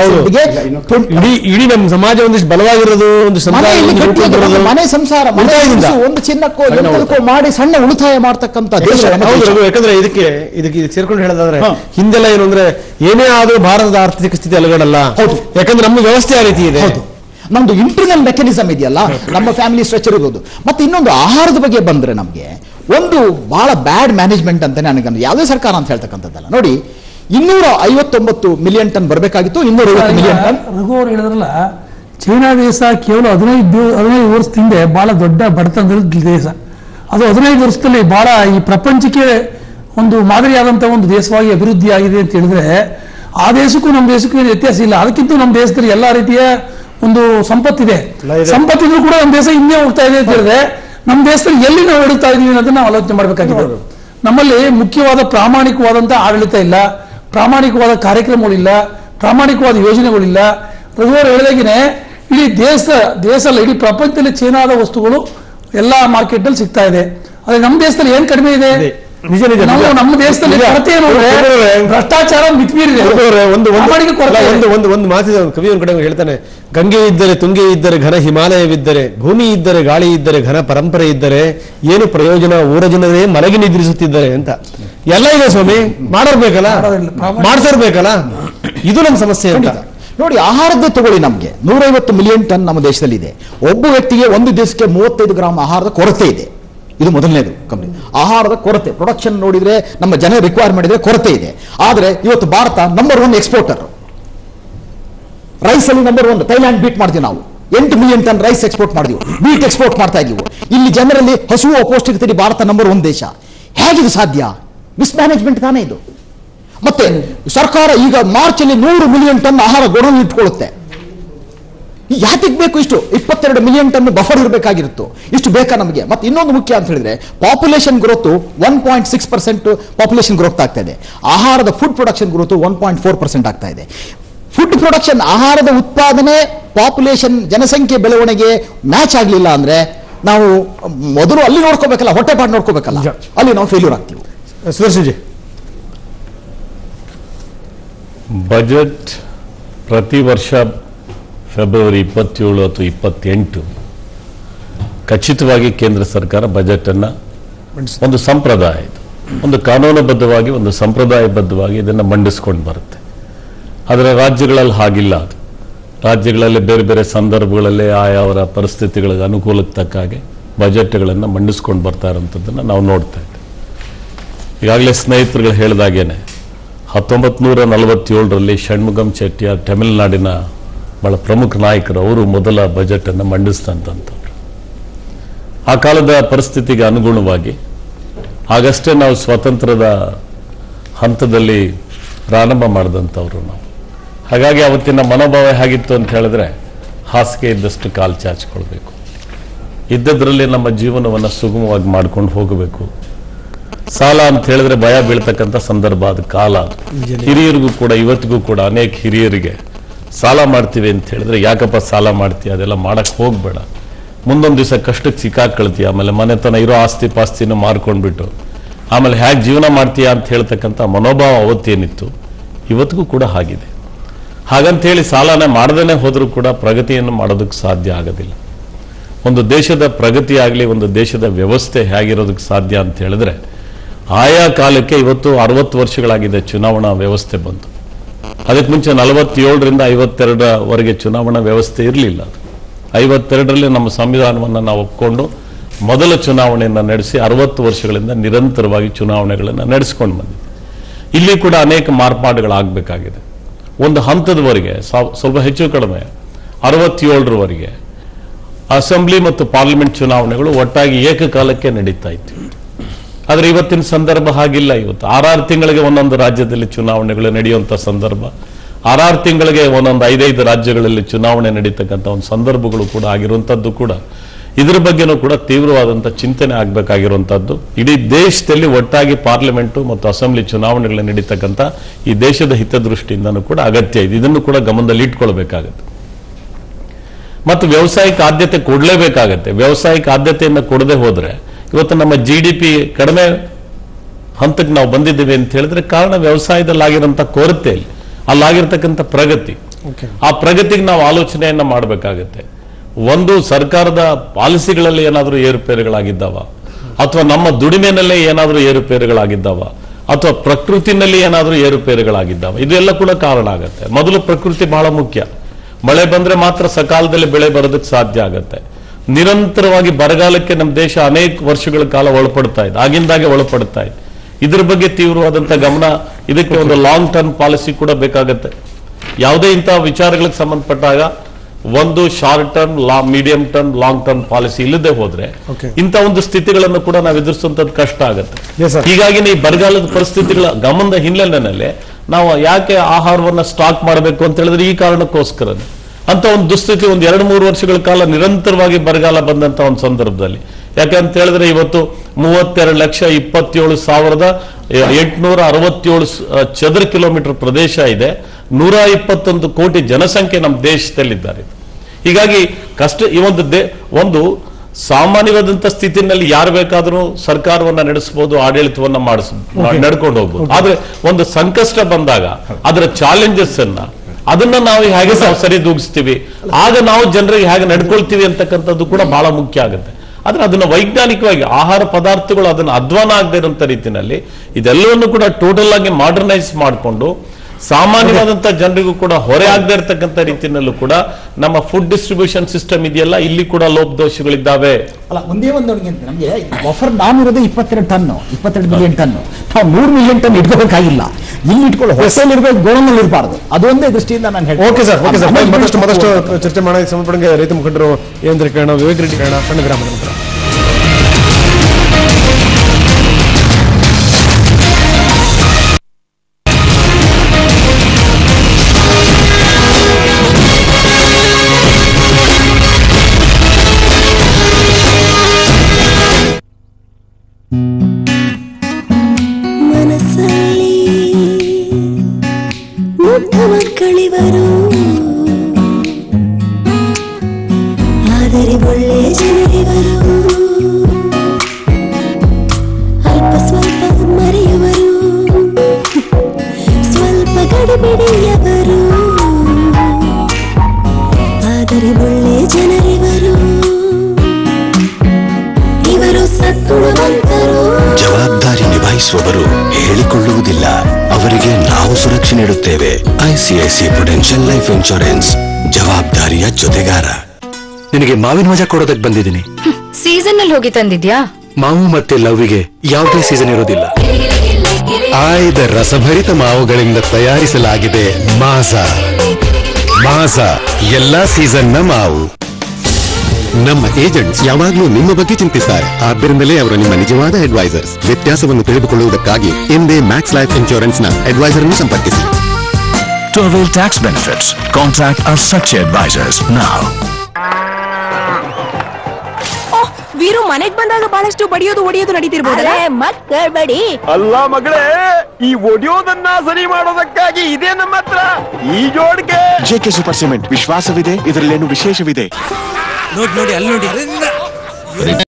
ಇಡೀ ಇಡೀ ನಮ್ಮ ಸಮಾಜ ಒಂದಿಷ್ಟು ಬಲವಾಗಿರೋದು ಒಂದು ಸಮುದಾಯ ಮನೆಯಲ್ಲಿ ಒಂದು ಗಟ್ಟಿ ರೂಪ ಒಂದು ಬರೋದು. ಮನೆ ಸಂಸಾರ ಮನೆ ಉಳಿತಾಯದಿಂದ. ಹೆಂಗಸು ಒಂದು ಚಿನ್ನಕ್ಕೋ ಸಣ್ಣ ಎಂತಕ್ಕೋ ಮಾಡಿ ಸಣ್ಣ ಉಳಿತಾಯ ಮಾಡ್ತಕ್ಕಂಥ ದೇಶ ಯಾಕಂದ್ರೆ- ನಮ್ಮ ಹೌದು ದೇಶ. ರಘು, ಯಾಕಂದ್ರೆ ಇದಕ್ಕೆ ಇದಕ್ಕೆ ಇದಕ್ಕೆ ಸೇರ್ಕೊಂಡು ಹೇಳೋದಾದ್ರೆ ಹಾ. ಹಿಂದೆಲ್ಲ ಏನು ಅಂದ್ರೆ ಏನೇ ಆದ್ರೂ ಭಾರತದ ಆರ್ಥಿಕ ಸ್ಥಿತಿ ಅಲಗಡಲ್ಲ ಯಾಕಂದ್ರೆ ನಮ್ಮ ವ್ಯವಸ್ಥೆ ಆ ರೀತಿ ಇದೆ ನಮ್ದು ಇಂಟರ್ನಲ್ ಮೆಕ್ಯಾನಿಸಮ್ ಇದೆಯಲ್ಲ ನಮ್ಮ ಫ್ಯಾಮಿಲಿ ಸ್ಟ್ರಕ್ಚರ್ ಇರೋದು ಮತ್ತೆ ಇನ್ನೊಂದು ಆಹಾರದ ಬಗ್ಗೆ ಬಂದ್ರೆ ನಮಗೆ ಒಂದು ಬಹಳ ಬ್ಯಾಡ್ ಮ್ಯಾನೇಜ್ಮೆಂಟ್ ಅಂತ ನನಗೆ ಯಾವುದೇ ಸರ್ಕಾರ ಅಂತ ಹೇಳ್ತಕ್ಕಂಥದ್ದಲ್ಲ ನೋಡಿ ಇನ್ನೂರ ಐವತ್ತೊಂಬತ್ತು ಮಿಲಿಯನ್ ಟನ್ ಬರಬೇಕಾಗಿತ್ತು ಇನ್ನೂರ ಐವತ್ತು ಮಿಲಿಯನ್ ಟನ್ ರಘು ಅವರು ಹೇಳಿದ್ರಲ್ಲ ಚೈನಾ ದೇಶ ಕೇವಲ ಹದಿನೈದು ಹದಿನೈದು ವರ್ಷದ ಹಿಂದೆ ಬಹಳ ದೊಡ್ಡ ಬಡತನದ ದೇಶ ಅದು ಹದಿನೈದು ವರ್ಷದಲ್ಲಿ ಬಹಳ ಈ ಪ್ರಪಂಚಕ್ಕೆ ಒಂದು ಮಾದರಿಯಾದಂತಹ ಒಂದು ದೇಶವಾಗಿ ಅಭಿವೃದ್ಧಿ ಆಗಿದೆ ಅಂತ ಹೇಳಿದ್ರೆ ಆ ದೇಶಕ್ಕೂ ನಮ್ಮ ದೇಶಕ್ಕೂ ಏನು ವ್ಯತ್ಯಾಸ ಇಲ್ಲ ಅದಕ್ಕಿಂತ ನಮ್ಮ ದೇಶದಲ್ಲಿ ಎಲ್ಲಾ ರೀತಿಯ ಒಂದು ಸಂಪತ್ತಿದೆ ಸಂಪತ್ತಿದ್ರು ಕೂಡ ನಮ್ಮ ದೇಶ ಹಿಂದೆ ಹೋಗ್ತಾ ಇದೆ ಅಂತ ಹೇಳಿದ್ರೆ ನಮ್ಮ ದೇಶದಲ್ಲಿ ಎಲ್ಲಿ ನಾವು ಇಡುತ್ತಾ ಇದೀವಿ ಅನ್ನೋದನ್ನ ನಾವು ಆಲೋಚನೆ ಮಾಡಬೇಕಾಗಿದೆ ನಮ್ಮಲ್ಲಿ ಮುಖ್ಯವಾದ ಪ್ರಾಮಾಣಿಕವಾದಂತಹ ಆಡಳಿತ ಇಲ್ಲ ಪ್ರಾಮಾಣಿಕವಾದ ಕಾರ್ಯಕ್ರಮಗಳಿಲ್ಲ ಪ್ರಾಮಾಣಿಕವಾದ ಯೋಜನೆಗಳಿಲ್ಲ ರಘುವರು ಹೇಳಿದಾಗಿನೇ ಇಡೀ ದೇಶ ದೇಶ ಅಲ್ಲ ಇಡೀ ಪ್ರಪಂಚದಲ್ಲಿ ಚೈನಾದ ವಸ್ತುಗಳು ಎಲ್ಲಾ ಮಾರ್ಕೆಟ್ ಅಲ್ಲಿ ಸಿಗ್ತಾ ಇದೆ ಆದ್ರೆ ನಮ್ಮ ದೇಶದಲ್ಲಿ ಏನ್ ಕಡಿಮೆ ಇದೆ ನಿಜ ನಿಜ ನಾವು ನಿಜ. ನಮ್ಮ ದೇಶದಲ್ಲಿ ನಿಜ. ಕೊರತೆ ಏನು ಅಂದ್ರೆ ರಘುವರೇ, ಭ್ರಷ್ಟಾಚಾರ ಮಿತಿಮೀರಿದೆ ರಘುವರೇ, ಒಂದು ಒಂದು ಪ್ರಾಮಾಣಿಕ ಕೊರತೆ ಅಲ್ಲ, ಇದೆ. ಒಂದು ಒಂದು ಒಂದು ಮಾತಿದೆ ಒಂದು ಕವಿ ಒಂದು ಕಡೆ ಹೇಳ್ತಾನೆ ಗಂಗೆ ಇದ್ದರೆ ತುಂಗೆ ಇದ್ದರೆ ಘನ ಹಿಮಾಲಯವಿದ್ದರೆ ಭೂಮಿ ಇದ್ದರೆ ಗಾಳಿ ಇದ್ದರೆ ಘನ ಪರಂಪರೆ ಇದ್ದರೆ ಏನು ಪ್ರಯೋಜನ ಊರ ಜನರೇ ಮಲಗಿ ನಿದ್ರಿಸುತ್ತಿದ್ದಾರೆ ಅಂತ ಎಲ್ಲ ಇದೆ ಸ್ವಾಮಿ ಮಾಡಿರ್ಬೇಕಲ್ಲ ಮಾಡ್ತಿರ್ಬೇಕಲ್ಲ ಇದು ನಮ್ಮ ಸಮಸ್ಯೆ ಅಂತ ನೋಡಿ ಆಹಾರದ್ದೇ ತಗೊಳ್ಳಿ ನಮಗೆ ನೂರೈವತ್ತು ಮಿಲಿಯನ್ ಟನ್ ನಮ್ಮ ದೇಶದಲ್ಲಿ ಇದೆ ಒಬ್ಬ ವ್ಯಕ್ತಿಗೆ ಒಂದು ದಿವಸಕ್ಕೆ ಮೂವತ್ತೈದು ಗ್ರಾಮ್ ಆಹಾರದ ಕೊರತೆ ಇದೆ ಇದು ಮೊದಲನೇದು ಕಂಪ್ನಿ ಆಹಾರದ ಕೊರತೆ ಪ್ರೊಡಕ್ಷನ್ ನೋಡಿದ್ರೆ ನಮ್ಮ ಜನ ರಿಕ್ವೈರ್ ಮಾಡಿದ್ರೆ ಕೊರತೆ ಇದೆ ಆದರೆ ಇವತ್ತು ಭಾರತ ನಂಬರ್ ಒನ್ ಎಕ್ಸ್ಪೋರ್ಟರ್ ರೈಸ್ ಅಲ್ಲಿ ನಂಬರ್ ಒನ್ ಥೈಲ್ಯಾಂಡ್ ಬೀಟ್ ಮಾಡ್ತೀವಿ ನಾವು ಎಂಟು ಮಿಲಿಯನ್ ಟನ್ ರೈಸ್ ಎಕ್ಸ್ಪೋರ್ಟ್ ಮಾಡಿದ್ವಿ ವೀಟ್ ಎಕ್ಸ್ಪೋರ್ಟ್ ಮಾಡ್ತಾ ಇದೀವಿ ಇಲ್ಲಿ ಜನರಲ್ಲಿ ಹಸುವು ಅಪೌಷ್ಟಿಕತೆ ಭಾರತ ನಂಬರ್ ಒನ್ ದೇಶ ಹೇಗಿದು ಸಾಧ್ಯ ಮಿಸ್ಮ್ಯಾನೇಜ್ಮೆಂಟ್ ತಾನೇ ಇದು ಮತ್ತೆ ಸರ್ಕಾರ ಈಗ ಮಾರ್ಚ್ ಅಲ್ಲಿ ನೂರು ಮಿಲಿಯನ್ ಟನ್ ಆಹಾರ ಗೋಡನ್ ಇಟ್ಕೊಳ್ಳುತ್ತೆ ಯಾತಕ್ಕೆ ಬೇಕು ಇಷ್ಟು ಇಪ್ಪತ್ತೆರಡು ಮಿಲಿಯನ್ ಟನ್ ಬಫರ್ ಇರಬೇಕಾಗಿತ್ತು ಇಷ್ಟು ಬೇಕಾ ನಮಗೆ ಮತ್ತೆ ಇನ್ನೊಂದು ಮುಖ್ಯ ಅಂತ ಹೇಳಿದ್ರೆ population growth one point six percent population growth ಆಗ್ತಾ ಇದೆ ಆಹಾರದ food production growth one point four percent ಆಗ್ತಾ ಇದೆ ಫುಡ್ ಪ್ರೊಡಕ್ಷನ್ ಆಹಾರದ ಉತ್ಪಾದನೆ ಪಾಪ್ಯುಲೇಷನ್ ಜನಸಂಖ್ಯೆ ಬೆಳವಣಿಗೆ ಮ್ಯಾಚ್ ಆಗಲಿಲ್ಲ ಅಂದ್ರೆ ನಾವು ಮೊದಲು ಅಲ್ಲಿ ನೋಡ್ಕೋಬೇಕಲ್ಲ ಹೊಟ್ಟೆಪಾಟ್ ನೋಡ್ಕೋಬೇಕಲ್ಲ ಅಲ್ಲಿ ನಾವು ಫೇಲ್ಯೂರ್ ಆಗ್ತೀವಿ ಸುದರ್ಶನ್ ಜಿ ಬಜೆಟ್ ಪ್ರತಿ ವರ್ಷ ಫೆಬ್ರವರಿ ಇಪ್ಪತ್ತೇಳು ಅಥವಾ ಇಪ್ಪತ್ತೆಂಟು ಖಚಿತವಾಗಿ ಕೇಂದ್ರ ಸರ್ಕಾರ ಬಜೆಟನ್ನು ಒಂದು ಸಂಪ್ರದಾಯ ಇದು ಒಂದು ಕಾನೂನುಬದ್ಧವಾಗಿ ಒಂದು ಸಂಪ್ರದಾಯಬದ್ಧವಾಗಿ ಇದನ್ನು ಮಂಡಿಸ್ಕೊಂಡು ಬರುತ್ತೆ ಆದರೆ ರಾಜ್ಯಗಳಲ್ಲಿ ಹಾಗಿಲ್ಲ ಅದು ರಾಜ್ಯಗಳಲ್ಲಿ ಬೇರೆ ಬೇರೆ ಸಂದರ್ಭಗಳಲ್ಲಿ ಆಯಾವರ ಪರಿಸ್ಥಿತಿಗಳಿಗೆ ಅನುಕೂಲಕ್ಕೆ ತಕ್ಕ ಹಾಗೆ ಬಜೆಟ್ಗಳನ್ನು ಮಂಡಿಸ್ಕೊಂಡು ಬರ್ತಾ ಇರೋಂಥದ್ದನ್ನು ನಾವು ನೋಡ್ತಾ ಇದ್ದೇವೆ ಈಗಾಗಲೇ ಸ್ನೇಹಿತರುಗಳು ಹೇಳಿದಾಗೇನೆ ಹತ್ತೊಂಬತ್ತು ನೂರ ನಲವತ್ತೇಳರಲ್ಲಿ ಷಣ್ಮುಗಂ ಚೆಟ್ಟಿಯಾರ್ ತಮಿಳುನಾಡಿನ ಬಹಳ ಪ್ರಮುಖ ನಾಯಕರು ಅವರು ಮೊದಲ ಬಜೆಟನ್ನು ಮಂಡಿಸಿದಂಥವ್ರು ಆ ಕಾಲದ ಪರಿಸ್ಥಿತಿಗೆ ಅನುಗುಣವಾಗಿ ಆಗಷ್ಟೇ ನಾವು ಸ್ವಾತಂತ್ರ್ಯದ ಹಂತದಲ್ಲಿ ಪ್ರಾರಂಭ ಮಾಡಿದಂಥವ್ರು ನಾವು ಹಾಗಾಗಿ ಅವತ್ತಿನ ಮನೋಭಾವ ಹೇಗಿತ್ತು ಅಂತ ಹೇಳಿದ್ರೆ ಹಾಸಿಗೆ ಇದ್ದಷ್ಟು ಕಾಲು ಚಾಚಿಕೊಳ್ಬೇಕು ಇದ್ದದ್ರಲ್ಲಿ ನಮ್ಮ ಜೀವನವನ್ನು ಸುಗಮವಾಗಿ ಮಾಡ್ಕೊಂಡು ಹೋಗಬೇಕು ಸಾಲ ಅಂತ ಹೇಳಿದ್ರೆ ಭಯ ಬೀಳ್ತಕ್ಕಂಥ ಸಂದರ್ಭ ಅದು ಕಾಲ ಅದು. ಹಿರಿಯರಿಗೂ ಕೂಡ ಇವತ್ತಿಗೂ ಕೂಡ ಅನೇಕ ಹಿರಿಯರಿಗೆ ಸಾಲ ಮಾಡ್ತೀವಿ ಅಂತ ಹೇಳಿದ್ರೆ ಯಾಕಪ್ಪ ಸಾಲ ಮಾಡ್ತೀಯ ಅದೆಲ್ಲ ಮಾಡಕ್ ಹೋಗ್ಬೇಡ ಮುಂದೊಂದು ದಿವಸ ಕಷ್ಟಕ್ಕೆ ಸಿಕ್ಕಾಕೊಳ್ತೀಯ ಆಮೇಲೆ ಮನೆತನ ಇರೋ ಆಸ್ತಿ ಪಾಸ್ತಿನೂ ಮಾರ್ಕೊಂಡ್ಬಿಟ್ಟು ಆಮೇಲೆ ಹೇಗೆ ಜೀವನ ಮಾಡ್ತೀಯ ಅಂತ ಹೇಳ್ತಕ್ಕಂಥ ಮನೋಭಾವ ಅವತ್ತೇನಿತ್ತು ಇವತ್ತಿಗೂ ಕೂಡ ಹಾಗಿದೆ ಹಾಗಂತ ಹೇಳಿ ಸಾಲನ ಮಾಡದೇನೆ ಹೋದರೂ ಕೂಡ ಪ್ರಗತಿಯನ್ನು ಮಾಡೋದಕ್ಕೆ ಸಾಧ್ಯ ಆಗೋದಿಲ್ಲ ಒಂದು ದೇಶದ ಪ್ರಗತಿ ಆಗಲಿ ಒಂದು ದೇಶದ ವ್ಯವಸ್ಥೆ ಹೇಗಿರೋದಕ್ಕೆ ಸಾಧ್ಯ ಅಂತ ಹೇಳಿದ್ರೆ ಆಯಾ ಕಾಲಕ್ಕೆ ಇವತ್ತು ಅರವತ್ತು ವರ್ಷಗಳಾಗಿದೆ ಚುನಾವಣಾ ವ್ಯವಸ್ಥೆ ಬಂತು ಅದಕ್ಕೆ ಮುಂಚೆ ನಲವತ್ತೇಳರಿಂದ ಐವತ್ತೆರಡರವರೆಗೆ ಚುನಾವಣಾ ವ್ಯವಸ್ಥೆ ಇರಲಿಲ್ಲ ಐವತ್ತೆರಡರಲ್ಲಿ ನಮ್ಮ ಸಂವಿಧಾನವನ್ನು ನಾವು ಒಪ್ಕೊಂಡು ಮೊದಲ ಚುನಾವಣೆಯನ್ನು ನಡೆಸಿ ಅರವತ್ತು ವರ್ಷಗಳಿಂದ ನಿರಂತರವಾಗಿ ಚುನಾವಣೆಗಳನ್ನು ನಡೆಸ್ಕೊಂಡು ಬಂದಿದೆ ಇಲ್ಲಿ ಕೂಡ ಅನೇಕ ಮಾರ್ಪಾಡುಗಳಾಗಬೇಕಾಗಿದೆ ಒಂದು ಹಂತದವರೆಗೆ ಸಾವ್- ಸ್ವಲ್ಪ ಹೆಚ್ಚು ಕಡಿಮೆ ಅರವತ್ತೇಳರವರೆಗೆ ಅಸೆಂಬ್ಲಿ ಮತ್ತು ಪಾರ್ಲಿಮೆಂಟ್ ಚುನಾವಣೆಗಳು ಒಟ್ಟಾಗಿ ಏಕಕಾಲಕ್ಕೆ ನಡೀತಾ ಇತ್ತು ಆದರೆ ಇವತ್ತಿನ ಸಂದರ್ಭ ಹಾಗಿಲ್ಲ ಇವತ್ತು ಆರಾರು ತಿಂಗಳಿಗೆ ಒಂದೊಂದು ರಾಜ್ಯದಲ್ಲಿ ಚುನಾವಣೆಗಳು ನಡೆಯುವಂಥ ಸಂದರ್ಭ ಆರಾರು ತಿಂಗಳಿಗೆ ಒಂದೊಂದು ಐದೈದು ರಾಜ್ಯಗಳಲ್ಲಿ ಚುನಾವಣೆ ನಡೀತಕ್ಕಂಥ ಒಂದು ಸಂದರ್ಭಗಳು ಕೂಡ ಆಗಿರುವಂಥದ್ದು ಕೂಡ ಇದ್ರ ಬಗ್ಗೆನೂ ಕೂಡ ತೀವ್ರವಾದಂಥ ಚಿಂತನೆ ಆಗಬೇಕಾಗಿರುವಂಥದ್ದು ಇಡೀ ದೇಶದಲ್ಲಿ ಒಟ್ಟಾಗಿ ಪಾರ್ಲಿಮೆಂಟು ಮತ್ತು ಅಸೆಂಬ್ಲಿ ಚುನಾವಣೆಗಳು ನಡೀತಕ್ಕಂಥ ಈ ದೇಶದ ಹಿತದೃಷ್ಟಿಯಿಂದನೂ ಕೂಡ ಅಗತ್ಯ ಇದೆ ಇದನ್ನು ಕೂಡ ಗಮನದಲ್ಲಿ ಇಟ್ಕೊಳ್ಬೇಕಾಗತ್ತೆ ಮತ್ತು ವ್ಯವಸಾಯಕ್ಕೆ ಆದ್ಯತೆ ಕೊಡಲೇಬೇಕಾಗತ್ತೆ ವ್ಯವಸಾಯಕ್ಕೆ ಆದ್ಯತೆಯನ್ನು ಕೊಡದೆ ಹೋದ್ರೆ ಇವತ್ತು ನಮ್ಮ ಜಿ ಡಿ ಪಿ ಕಡಿಮೆ ಹಂತಕ್ಕೆ ನಾವು ಬಂದಿದ್ದೇವೆ ಅಂತ ಹೇಳಿದ್ರೆ ಕಾರಣ ವ್ಯವಸಾಯದಲ್ಲಿ ಆಗಿರೋಂಥ ಕೊರತೆಯಲ್ಲಿ ಅಲ್ಲಾಗಿರ್ತಕ್ಕಂಥ ಪ್ರಗತಿ ಆ ಪ್ರಗತಿಗೆ ನಾವು ಆಲೋಚನೆಯನ್ನ ಮಾಡಬೇಕಾಗತ್ತೆ ಒಂದು ಸರ್ಕಾರದ ಪಾಲಿಸಿಗಳಲ್ಲಿ ಏನಾದರೂ ಏರುಪೇರುಗಳಾಗಿದ್ದಾವ ಅಥವಾ ನಮ್ಮ ದುಡಿಮೆನಲ್ಲೇ ಏನಾದರೂ ಏರುಪೇರುಗಳಾಗಿದ್ದಾವ ಅಥವಾ ಪ್ರಕೃತಿನಲ್ಲಿ ಏನಾದರೂ ಏರುಪೇರುಗಳಾಗಿದ್ದಾವ ಇದೆಲ್ಲ ಕೂಡ ಕಾರಣ ಆಗತ್ತೆ ಮೊದಲು ಪ್ರಕೃತಿ ಬಹಳ ಮುಖ್ಯ ಮಳೆ ಬಂದ್ರೆ ಮಾತ್ರ ಸಕಾಲದಲ್ಲಿ ಬೆಳೆ ಬರೋದಕ್ಕೆ ಸಾಧ್ಯ ಆಗತ್ತೆ ನಿರಂತರವಾಗಿ ಬರಗಾಲಕ್ಕೆ ನಮ್ಮ ದೇಶ ಅನೇಕ ವರ್ಷಗಳ ಕಾಲ ಒಳಪಡ್ತಾ ಇದೆ ಆಗಿಂದಾಗೆ ಒಳಪಡ್ತಾ ಇದೆ ಇದ್ರ ಬಗ್ಗೆ ತೀವ್ರವಾದಂತ ಗಮನ ಇದಕ್ಕೆ ಒಂದು ಲಾಂಗ್ ಟರ್ಮ್ ಪಾಲಿಸಿ ಕೂಡ ಬೇಕಾಗತ್ತೆ ಯಾವುದೇ ಇಂತಹ ವಿಚಾರಗಳಿಗೆ ಸಂಬಂಧಪಟ್ಟಾಗ ಒಂದು ಶಾರ್ಟ್ ಟರ್ಮ್ ಲಾ medium term long term policy ಇಲ್ಲದೆ ಹೋದ್ರೆ ಇಂಥ ಒಂದು ಸ್ಥಿತಿಗಳನ್ನು ಕೂಡ ನಾವು ಎದುರಿಸುವಂತದ್ದು ಕಷ್ಟ ಆಗುತ್ತೆ ಹೀಗಾಗಿ ಈ ಬರಗಾಲದ ಪರಿಸ್ಥಿತಿಗಳ ಗಮನದ ಹಿನ್ನೆಲೆಯಲ್ಲಿ ನಾವು ಯಾಕೆ ಆಹಾರವನ್ನ ಸ್ಟಾಕ್ ಮಾಡಬೇಕು ಅಂತ ಹೇಳಿದ್ರೆ ಈ ಕಾರಣಕ್ಕೋಸ್ಕರನೇ ಅಂತ ಒಂದು ದುಸ್ಥಿತಿ ಒಂದು ಎರಡು ಮೂರು ವರ್ಷಗಳ ಕಾಲ ನಿರಂತರವಾಗಿ ಬರಗಾಲ ಬಂದಂತ ಒಂದು ಸಂದರ್ಭದಲ್ಲಿ ಯಾಕಂತ ಹೇಳಿದ್ರೆ ಇವತ್ತು ಮೂವತ್ತೆರಡು ಲಕ್ಷ ಇಪ್ಪತ್ತೇಳು ಸಾವಿರದ ಎಂಟುನೂರ ಅರವತ್ತೇಳು ಸ- ಆ, ಚದರ ಕಿಲೋಮೀಟರ್ ಪ್ರದೇಶ ಇದೆ ನೂರ ಇಪ್ಪತ್ತೊಂದು ಕೋಟಿ ಜನಸಂಖ್ಯೆ ನಮ್ಮ ದೇಶದಲ್ಲಿದ್ದಾರೆ ಹೀಗಾಗಿ ಕಷ್ಟ ಈ ಒಂದು ದೇ ಒಂದು ಸಾಮಾನ್ಯವಾದಂತ ಸ್ಥಿತಿನಲ್ಲಿ ಯಾರು ಬೇಕಾದ್ರೂ ಸರ್ಕಾರವನ್ನ ನಡೆಸಬಹುದು ಆಡಳಿತವನ್ನ ಮಾಡಿಸ್ ನಡ್ಕೊಂಡು ಹೋಗ್ಬೋದು ಆದ್ರೆ ಒಂದು ಸಂಕಷ್ಟ ಬಂದಾಗ ಅದರ ಚಾಲೆಂಜಸ್ ಅನ್ನ ಅದನ್ನ ನಾವು ಹೇಗೆ ನಾವು ಸರಿದೂಗಿಸ್ತೀವಿ ಆಗ ನಾವು ಜನರಿಗೆ ಹೇಗೆ ನಡ್ಕೊಳ್ತೀವಿ ಅಂತಕ್ಕಂಥದ್ದು ಕೂಡ ಬಹಳ ಮುಖ್ಯ ಆಗುತ್ತೆ ಆದ್ರೆ ಅದನ್ನ ವೈಜ್ಞಾನಿಕವಾಗಿ ಆಹಾರ ಪದಾರ್ಥಗಳು ಅದನ್ನ ಅಧ್ವಾನ ಆಗದೆ ಇರುವಂತ ರೀತಿನಲ್ಲಿ ಇದೆಲ್ಲವನ್ನು ಕೂಡ ಟೋಟಲ್ ಆಗಿ ಮಾಡರ್ನೈಸ್ ಮಾಡಿಕೊಂಡು ಸಾಮಾನ್ಯವಾದಂತ ಜನರಿಗೂ ಕೂಡ ಹೊರೆ ಆಗದೆ ಇರತಕ್ಕಂಥ ರೀತಿಯಲ್ಲೂ ಕೂಡ ನಮ್ಮ ಫುಡ್ ಡಿಸ್ಟ್ರಿಬ್ಯೂಷನ್ ಸಿಸ್ಟಮ್ ಇದೆಯಲ್ಲ ಇಲ್ಲಿ ಕೂಡ ಲೋಪದೋಷಗಳಿದ್ದಾವೆ ಅಲ್ಲ ಒಂದೇ ಒಂದು ಅವ್ರಿಗೆ ಅಂತ ನಮಗೆ ಬಫರ್ ನಾನಿರೋದು ಇಪ್ಪತ್ತೆರಡು ಟನ್ ಇಪ್ಪತ್ತೆರಡು ಮಿಲಿಯನ್ ಟನ್ ನಾವು ನೂರು ಮಿಲಿಯನ್ ಟನ್ ಇಟ್ಕೋಬೇಕಾಗಿಲ್ಲ ಇಲ್ಲಿ ಇಟ್ಕೊಳ್ಳೋ ಹೊಸಲ್ಲಿ ಇರಬೇಕು ಗೋಡನಲ್ಲಿ ಇರಬಾರ್ದು ಅದೊಂದೇ ದೃಷ್ಟಿಯಿಂದ ನಾನು ಹೇಳ್ತೀನಿ. ಓಕೆ ಸರ್ ಓಕೆ ಸರ್ ಅದು ಮತ್ತಷ್ಟು ಮತ್ತಷ್ಟು management ಚರ್ಚೆ ಮಾಡೋದಕ್ಕೆ ಸಂಬಂಧಪಟ್ಟಂಗೆ ರೈತ ಮುಖಂಡರು ಏನು ಕೇಳೋಣ ವಿವೇಕ್ ರೆಡ್ಡಿ ಕೇಳೋಣ ಸಣ್ಣ ವಿರಾಮದ ನಂತರ ಬಳಿವರು ಆದರೆ ಒಳ್ಳೆ ಜನರಿವರು ಅಲ್ಪ ಸ್ವಲ್ಪ ಮರೆಯುವರು ಸ್ವಲ್ಪ ಗಡಿಬಿಡಿಯವರು ಆದರೆ ಒಳ್ಳೆ ಜನರಿವರು ಇವರು ಸದ್ಗುಣವಂತರು ಜವಾಬ್ದಾರಿ ನಿಭಾಯಿಸುವವರು ಹೇಳಿಕೊಳ್ಳುವುದಿಲ್ಲ ಅವರಿಗೆ ನಾವು ಸುರಕ್ಷೆ ನೀಡುತ್ತೇವೆ ಐಸಿಐಸಿ ಪೊಟೆನ್ಷಿಯಲ್ ಲೈಫ್ ಇನ್ಶೂರೆನ್ಸ್ ಜವಾಬ್ದಾರಿಯ ಜೊತೆಗಾರ ನಿನಗೆ ಮಾವಿನ ಮಜಾ ಕೊಡೋದಕ್ಕೆ ಬಂದಿದ್ದೀನಿ ಸೀಸನ್ ಅಲ್ಲಿ ಹೋಗಿ ತಂದಿದ್ಯಾ ಮಾವು ಮತ್ತೆ ಲವ್ವಿಗೆ ಯಾವುದೇ ಸೀಸನ್ ಇರೋದಿಲ್ಲ ಆಯ್ದ ರಸಭರಿತ ಮಾವುಗಳಿಂದ ತಯಾರಿಸಲಾಗಿದೆ ಮಾಸ ಮಾಸ ಎಲ್ಲಾ ಸೀಸನ್ನ ಮಾವು ನಮ್ಮ ಏಜೆಂಟ್ಸ್ ಯಾವಾಗಲೂ ನಿಮ್ಮ ಬಗ್ಗೆ ಚಿಂತಿಸ್ತಾರೆ ಆದ್ದರಿಂದಲೇ ಅವರು ನಿಮ್ಮ ನಿಜವಾದ ಅಡ್ವೈಸರ್ಸ್ ವ್ಯತ್ಯಾಸವನ್ನು ತಿಳಿದುಕೊಳ್ಳುವುದಕ್ಕಾಗಿ ಎಂದೇ ಮ್ಯಾಕ್ಸ್ ಲೈಫ್ ಇನ್ಶೂರೆನ್ಸ್ ನ ಅಡ್ವೈಸರ್ ಅನ್ನು ಸಂಪರ್ಕಿಸಿ To avail tax benefits, contact our Sakshi advisors now. Veeru ಮನೆಗ್ ಬಂದಾಗ ಬಹಳಷ್ಟು ಬಡಿಯೋದು ಒಡೆಯೋದು ನಡೀತಿರ್ಬೋದಲ್ಲ ಮಕ್ಕಳ್ಬೇಡಿ ಅಲ್ಲ ಮಗಳೇ ಈ ಒಡೆಯೋದನ್ನ ಸರಿ ಮಾಡೋದಕ್ಕಾಗಿ ಇದೇ ನಮ್ಮ ಹತ್ರ ಈ ಜೋಡಿಗೆ ಜೆಕೆ ಸೂಪರ್ ಸಿಮೆಂಟ್ ವಿಶ್ವಾಸವಿದೆ ಇದರಲ್ಲೇನು ವಿಶೇಷವಿದೆ ನೋಡಿ ನೋಡಿ ಅಲ್ಲಿ ನೋಡಿ